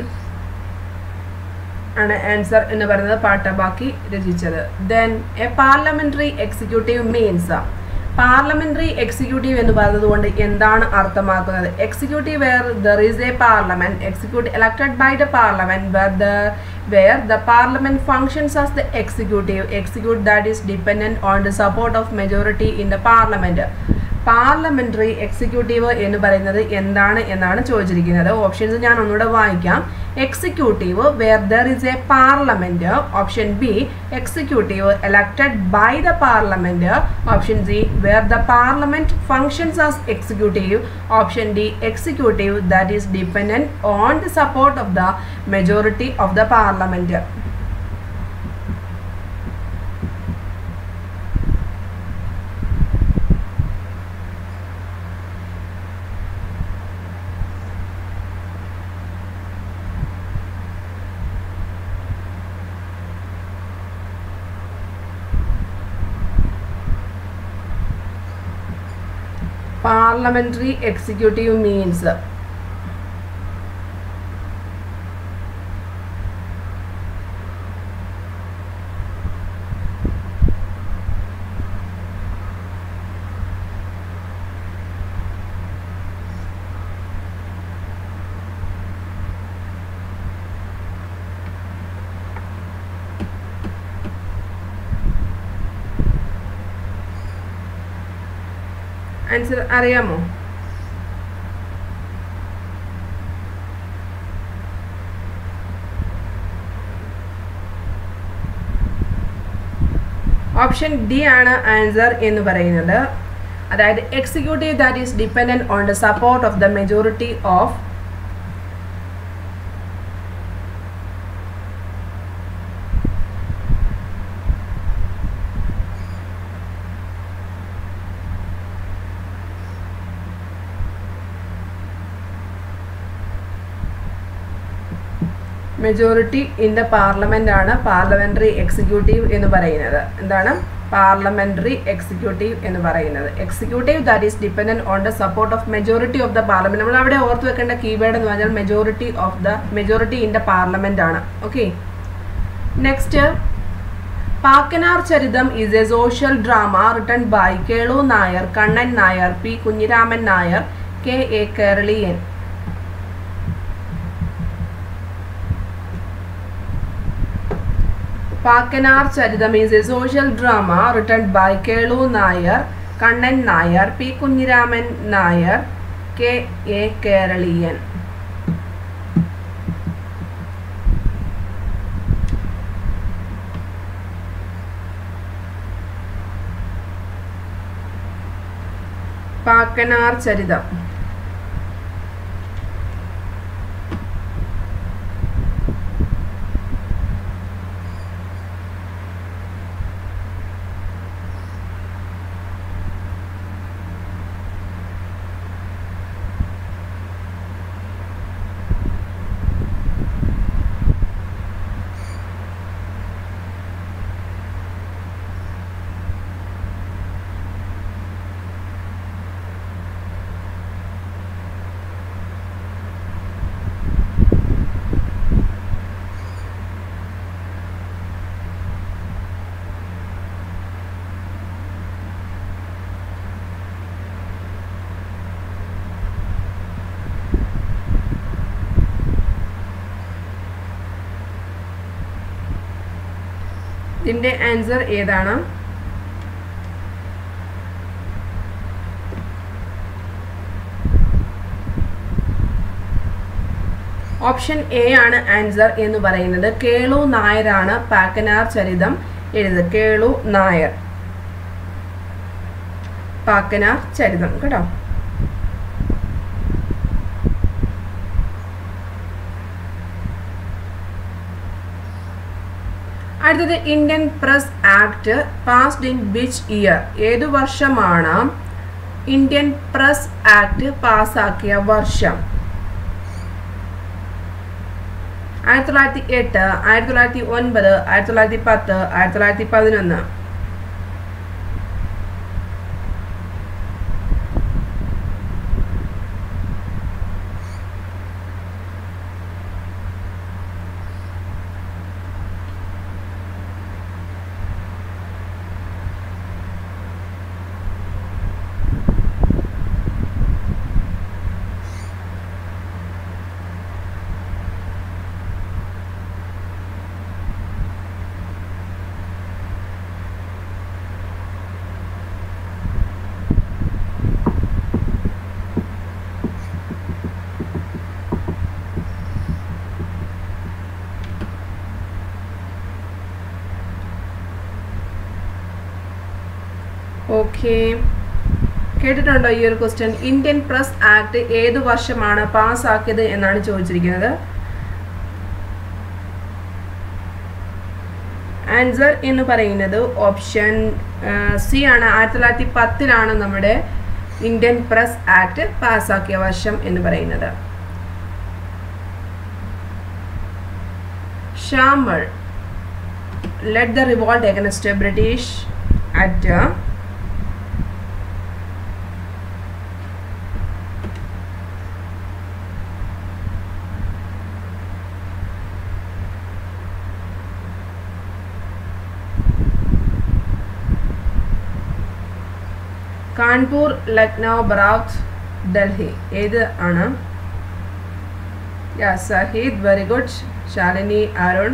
ആണ് ആൻസർ എന്ന് പറയുന്നത് പാട്ടബാക്കി രചിച്ചത് then a parliamentary executive means parliamentary executive എന്ന് പറയുന്നത് കൊണ്ട് എന്താണ് അർത്ഥമാക്കുന്നത് executive where there is a parliament executive elected by the parliament where the where the parliament functions as the executive execute that is dependent on the support of majority in the parliament parliamentary executive എന്ന് പറയുന്നത് എന്താണ് എന്നാണ് ചോദിച്ചിരിക്കുന്നത് options ഞാൻ ഒന്നുകൂടെ വായിക്കാം executive where there is a parliament option B executive elected by the parliament option C where the parliament functions as executive option D executive that is dependent on the support of the majority of the parliament parliamentary executive means answer അറിയാമോ option D ആണ് answer എന്ന് പറയുന്നത് അതായത് executive that is dependent on the support of the majority of majority in the parliament ആണ് parliamentary executive എന്ന് പറയുന്നത് എന്താണ് parliamentary executive എന്ന് പറയുന്നത് executive that is dependent on the support of majority of the parliament നമ്മൾ അവിടെ ഓർത്ത് വെക്കേണ്ട കീവേഡ് എന്ന് പറഞ്ഞാൽ majority of the majority in the parliament ആണ് okay next Pakkanar Charitham is a social drama written by Kelu Nair Kannan Nair P Kunjiraman Nair K A Keraleeyan Pakkanar Charitham is a social drama written by Kelu Nair Kannan Nair P Kunjiraman Nair K A Keraleeyan Pakkanar Charitham ഇതിന്റെ answer ഏതാണ് option A ആണ് answer എന്ന് പറയുന്നത് കേളു നായരാണ് പാക്കനാർ ചരിതം എഴുതുന്നത് കേളു നായർ പാക്കനാർ ചരിതം കേട്ടോ അടുത്തത് Indian press act passed in which year ഏതു വർഷമാണ് ഇന്ത്യൻ പ്രസ് ആക്ട് പാസ്സാക്കിയ വർഷം ആയിരത്തി തൊള്ളായിരത്തി എട്ട് ആയിരത്തി തൊള്ളായിരത്തി ഒൻപത് ആയിരത്തി തൊള്ളായിരത്തി പത്ത് ആയിരത്തി തൊള്ളായിരത്തി പതിനൊന്ന് ഓക്കെ കേട്ടിട്ടുണ്ടോ ഈ ഒരു ക്വസ്റ്റ്യൻ ഇന്ത്യൻ പ്രസ് ആക്ട് ഏതു വർഷമാണ് പാസ്സാക്കിയത് എന്നാണ് ചോദിച്ചിരിക്കുന്നത് ആൻസർ എന്ന് പറയുന്നത് ഓപ്ഷൻ സി ആണ് ആയിരത്തി തൊള്ളായിരത്തി പത്തിലാണ് നമ്മുടെ ഇന്ത്യൻ പ്രസ് ആക്ട് പാസ്സാക്കിയ വർഷം എന്ന് പറയുന്നത് ഷാമൾ led the revolt against the British at uh, Kanpur Lucknow Barat Delhi ഏത് ആണ് yeah Shahid very good Shalini Arun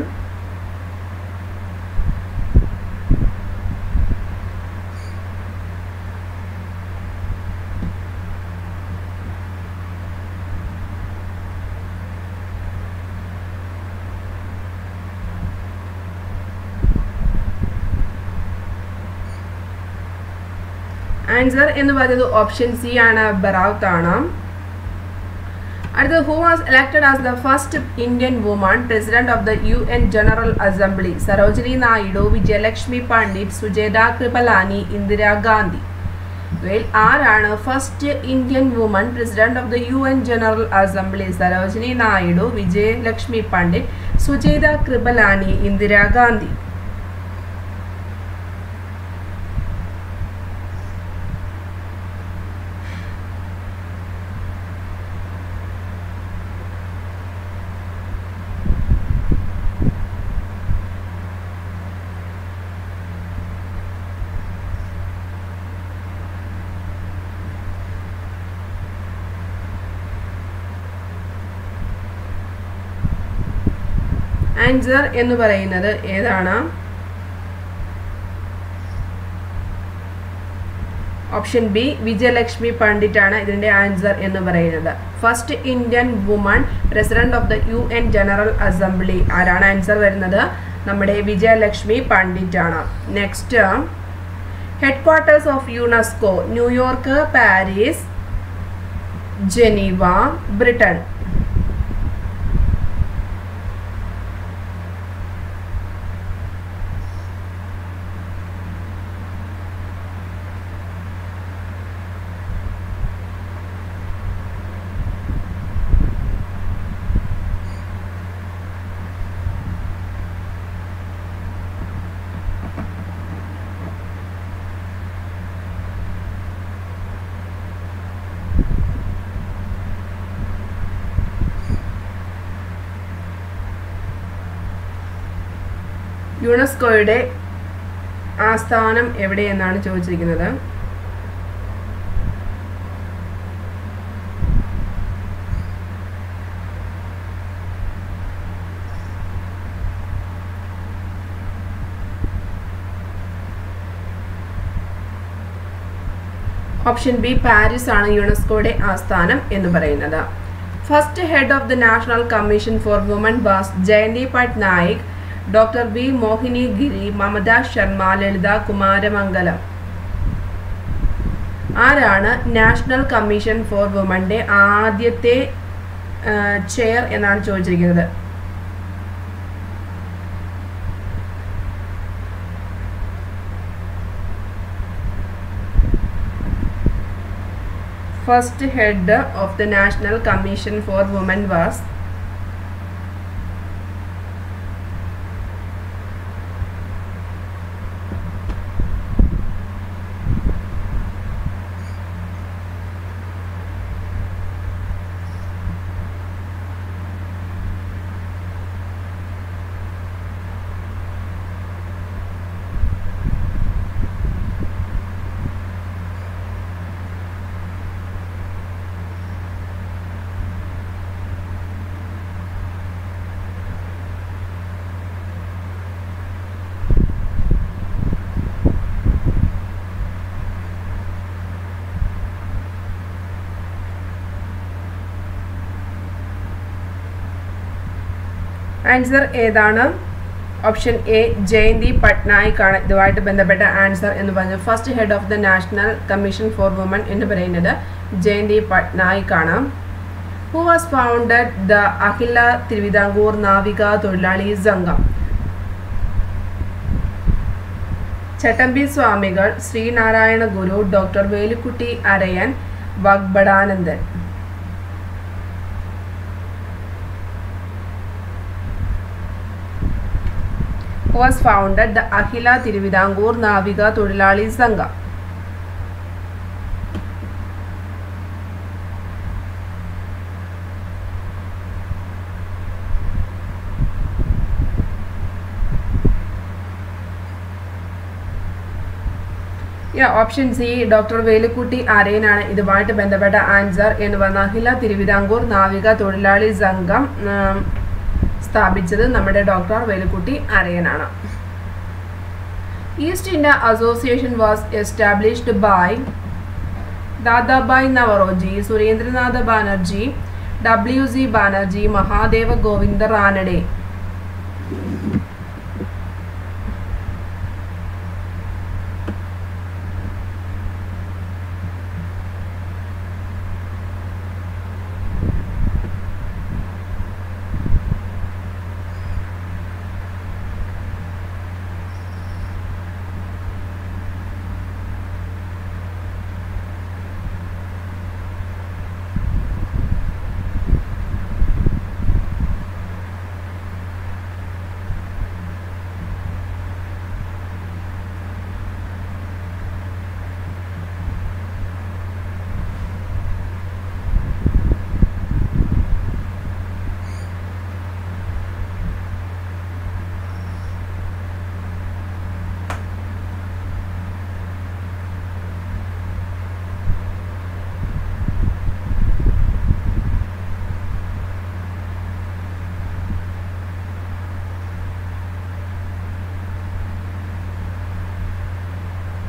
answer എന്ന് പറയുന്നത് ഓപ്ഷൻ സി ആണ് ബറാത്ത് ആണ് അടുത്തത് who was elected as the first Indian woman president of the U N general assembly Sarojini Naidu Vijayalakshmi Pandit Sucheta Kripalani Indira Gandhi well ആരാണ് first Indian woman president of the U N general assembly Sarojini Naidu Vijayalakshmi Pandit Sucheta Kripalani Indira Gandhi answer എന്ന് പറയുന്നത് ഏതാണ് ഓപ്ഷൻ ബി വിജയലക്ഷ്മി പണ്ഡിറ്റ് ആണ് ഇതിന്റെ ആൻസർ എന്ന് പറയുന്നത് first Indian woman president of the U N general അസംബ്ലി ആരാണ് ആൻസർ വരുന്നത് നമ്മുടെ വിജയലക്ഷ്മി പണ്ഡിറ്റ് ആണ് next head quarters of UNESCO New York Paris Geneva Britain യുനെസ്കോയുടെ ആസ്ഥാനം എവിടെയെന്നാണ് ചോദിച്ചിരിക്കുന്നത് ഓപ്ഷൻ ബി പാരീസ് ആണ് യുനെസ്കോയുടെ ആസ്ഥാനം എന്ന് പറയുന്നത് first head of the national commission for woman was Jayanti Patnaik doctor B Mohini Giri Mamata Sharma Lalitha Kumaramangalam ആരാണ് നാഷണൽ കമ്മീഷൻ ഫോർ വുമന്റെ ആദ്യത്തെ ചെയർ എന്നാണ് ചോദിച്ചിരിക്കുന്നത് first head of the National Commission for Women was answer ഏതാണ് ഓപ്ഷൻ എ ജയന്തി പട്നായിക് ആണ് ഇതുമായിട്ട് ബന്ധപ്പെട്ട ആൻസർ എന്ന് പറഞ്ഞു first head of the national commission for woman എന്ന് പറയുന്നത് ജയന്തി പട്നായിക് ആണ് who was founded the Akhila Thiruvithamkur Navika Thozhilali Sangham Chattampi Swamikal Sree Narayana Guru doctor Velukutty Arayan Vagbhatanandan was founded the Akhila Thiruvidangur Naviga Todilali Sangha. Option C doctor Velukutty അരയനാണ് ഇതുമായിട്ട് ബന്ധപ്പെട്ട ആൻസർ എന്ന് പറഞ്ഞ അഖില തിരുവിതാംകൂർ നാവിക തൊഴിലാളി സംഘം സ്ഥാപിച്ചത് നമ്മുടെ ഡോക്ടർ വേലുക്കുട്ടി അരയനാണ് East India association was established by Dadabhai Naoroji Surendranath Banerjee W C Banerjee Mahadev Govind Ranade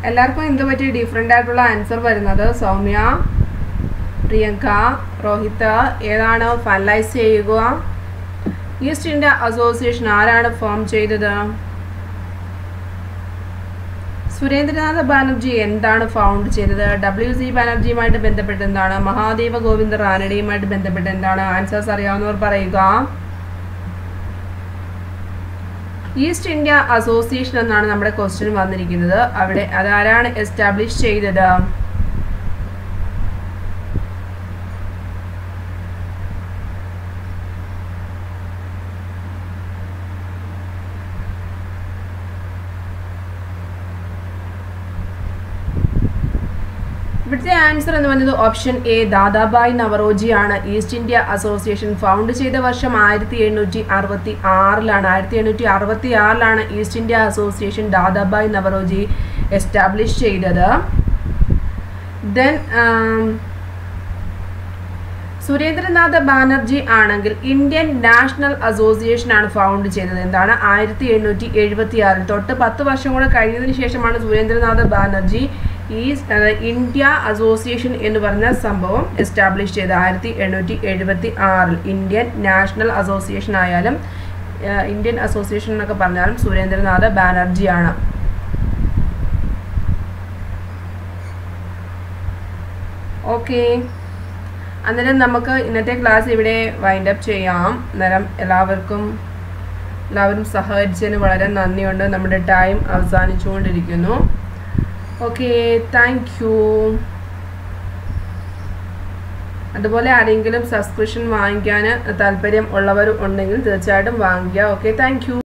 എല്ലാവർക്കും എന്ത് പറ്റി ഡിഫറെൻ്റ് ആയിട്ടുള്ള ആൻസർ വരുന്നത് സൗമ്യ പ്രിയങ്ക രോഹിത് ഏതാണ് ഫൈനലൈസ് ചെയ്യുക ഈസ്റ്റ് ഇന്ത്യ അസോസിയേഷൻ ആരാണ് ഫോം ചെയ്തത് സുരേന്ദ്രനാഥ ബാനർജി എന്താണ് ഫൗണ്ട് ചെയ്തത് ഡബ്ല്യു സി ബാനർജിയുമായിട്ട് ബന്ധപ്പെട്ട് എന്താണ് മഹാദേവ ഗോവിന്ദ റാനഡെയുമായിട്ട് ബന്ധപ്പെട്ട് എന്താണ് ആൻസേഴ്സ് അറിയാവുന്നവർ പറയുക ഈസ്റ്റ് ഇന്ത്യ അസോസിയേഷൻ എന്നാണ് നമ്മുടെ ക്വസ്റ്റ്യൻ വന്നിരിക്കുന്നത് അവിടെ അതാരാണ് എസ്റ്റാബ്ലിഷ് ചെയ്തത് ഇവിടുത്തെ ആൻസർ എന്ന് പറയുന്നത് ഓപ്ഷൻ എ ദാദാബായ് നവറോജി ആണ് ഈസ്റ്റ് ഇന്ത്യ അസോസിയേഷൻ ഫൗണ്ട് ചെയ്ത വർഷം ആയിരത്തി എണ്ണൂറ്റി അറുപത്തി ആറിലാണ് ആയിരത്തി എണ്ണൂറ്റി അറുപത്തി ആറിലാണ് East India association Dadabhai Naoroji establish ചെയ്തത് ദെൻ സുരേന്ദ്രനാഥ ബാനർജി ആണെങ്കിൽ ഇന്ത്യൻ നാഷണൽ അസോസിയേഷൻ ആണ് ഫൗണ്ട് ചെയ്തത് എന്താണ് ആയിരത്തി എണ്ണൂറ്റി എഴുപത്തി ആറിൽ തൊട്ട് പത്ത് വർഷം കൂടെ കഴിഞ്ഞതിന് ശേഷമാണ് സുരേന്ദ്രനാഥ ബാനർജി ഈ ഇന്ത്യ അസോസിയേഷൻ എന്ന് പറഞ്ഞ സംഭവം എസ്റ്റാബ്ലിഷ് ചെയ്തത് ആയിരത്തി എണ്ണൂറ്റി എഴുപത്തി ആറിൽ ഇന്ത്യൻ നാഷണൽ അസോസിയേഷൻ ആയാലും ഇന്ത്യൻ അസോസിയേഷൻ എന്നൊക്കെ പറഞ്ഞാലും സുരേന്ദ്രനാഥ ബാനർജിയാണ് ഓക്കേ അന്നേരം നമുക്ക് ഇന്നത്തെ ക്ലാസ് ഇവിടെ വൈൻഡ് അപ്പ് ചെയ്യാം അന്നേരം എല്ലാവർക്കും എല്ലാവരും സഹകരിച്ചതിന് വളരെ നന്ദിയുണ്ട് നമ്മുടെ ടൈം അവസാനിച്ചുകൊണ്ടിരിക്കുന്നു ഓക്കെ താങ്ക് യു അതുപോലെ ആരെങ്കിലും സബ്സ്ക്രിപ്ഷൻ വാങ്ങിക്കാൻ താല്പര്യം ഉള്ളവർ ഉണ്ടെങ്കിൽ തീർച്ചയായിട്ടും വാങ്ങിക്കുക ഓക്കെ താങ്ക്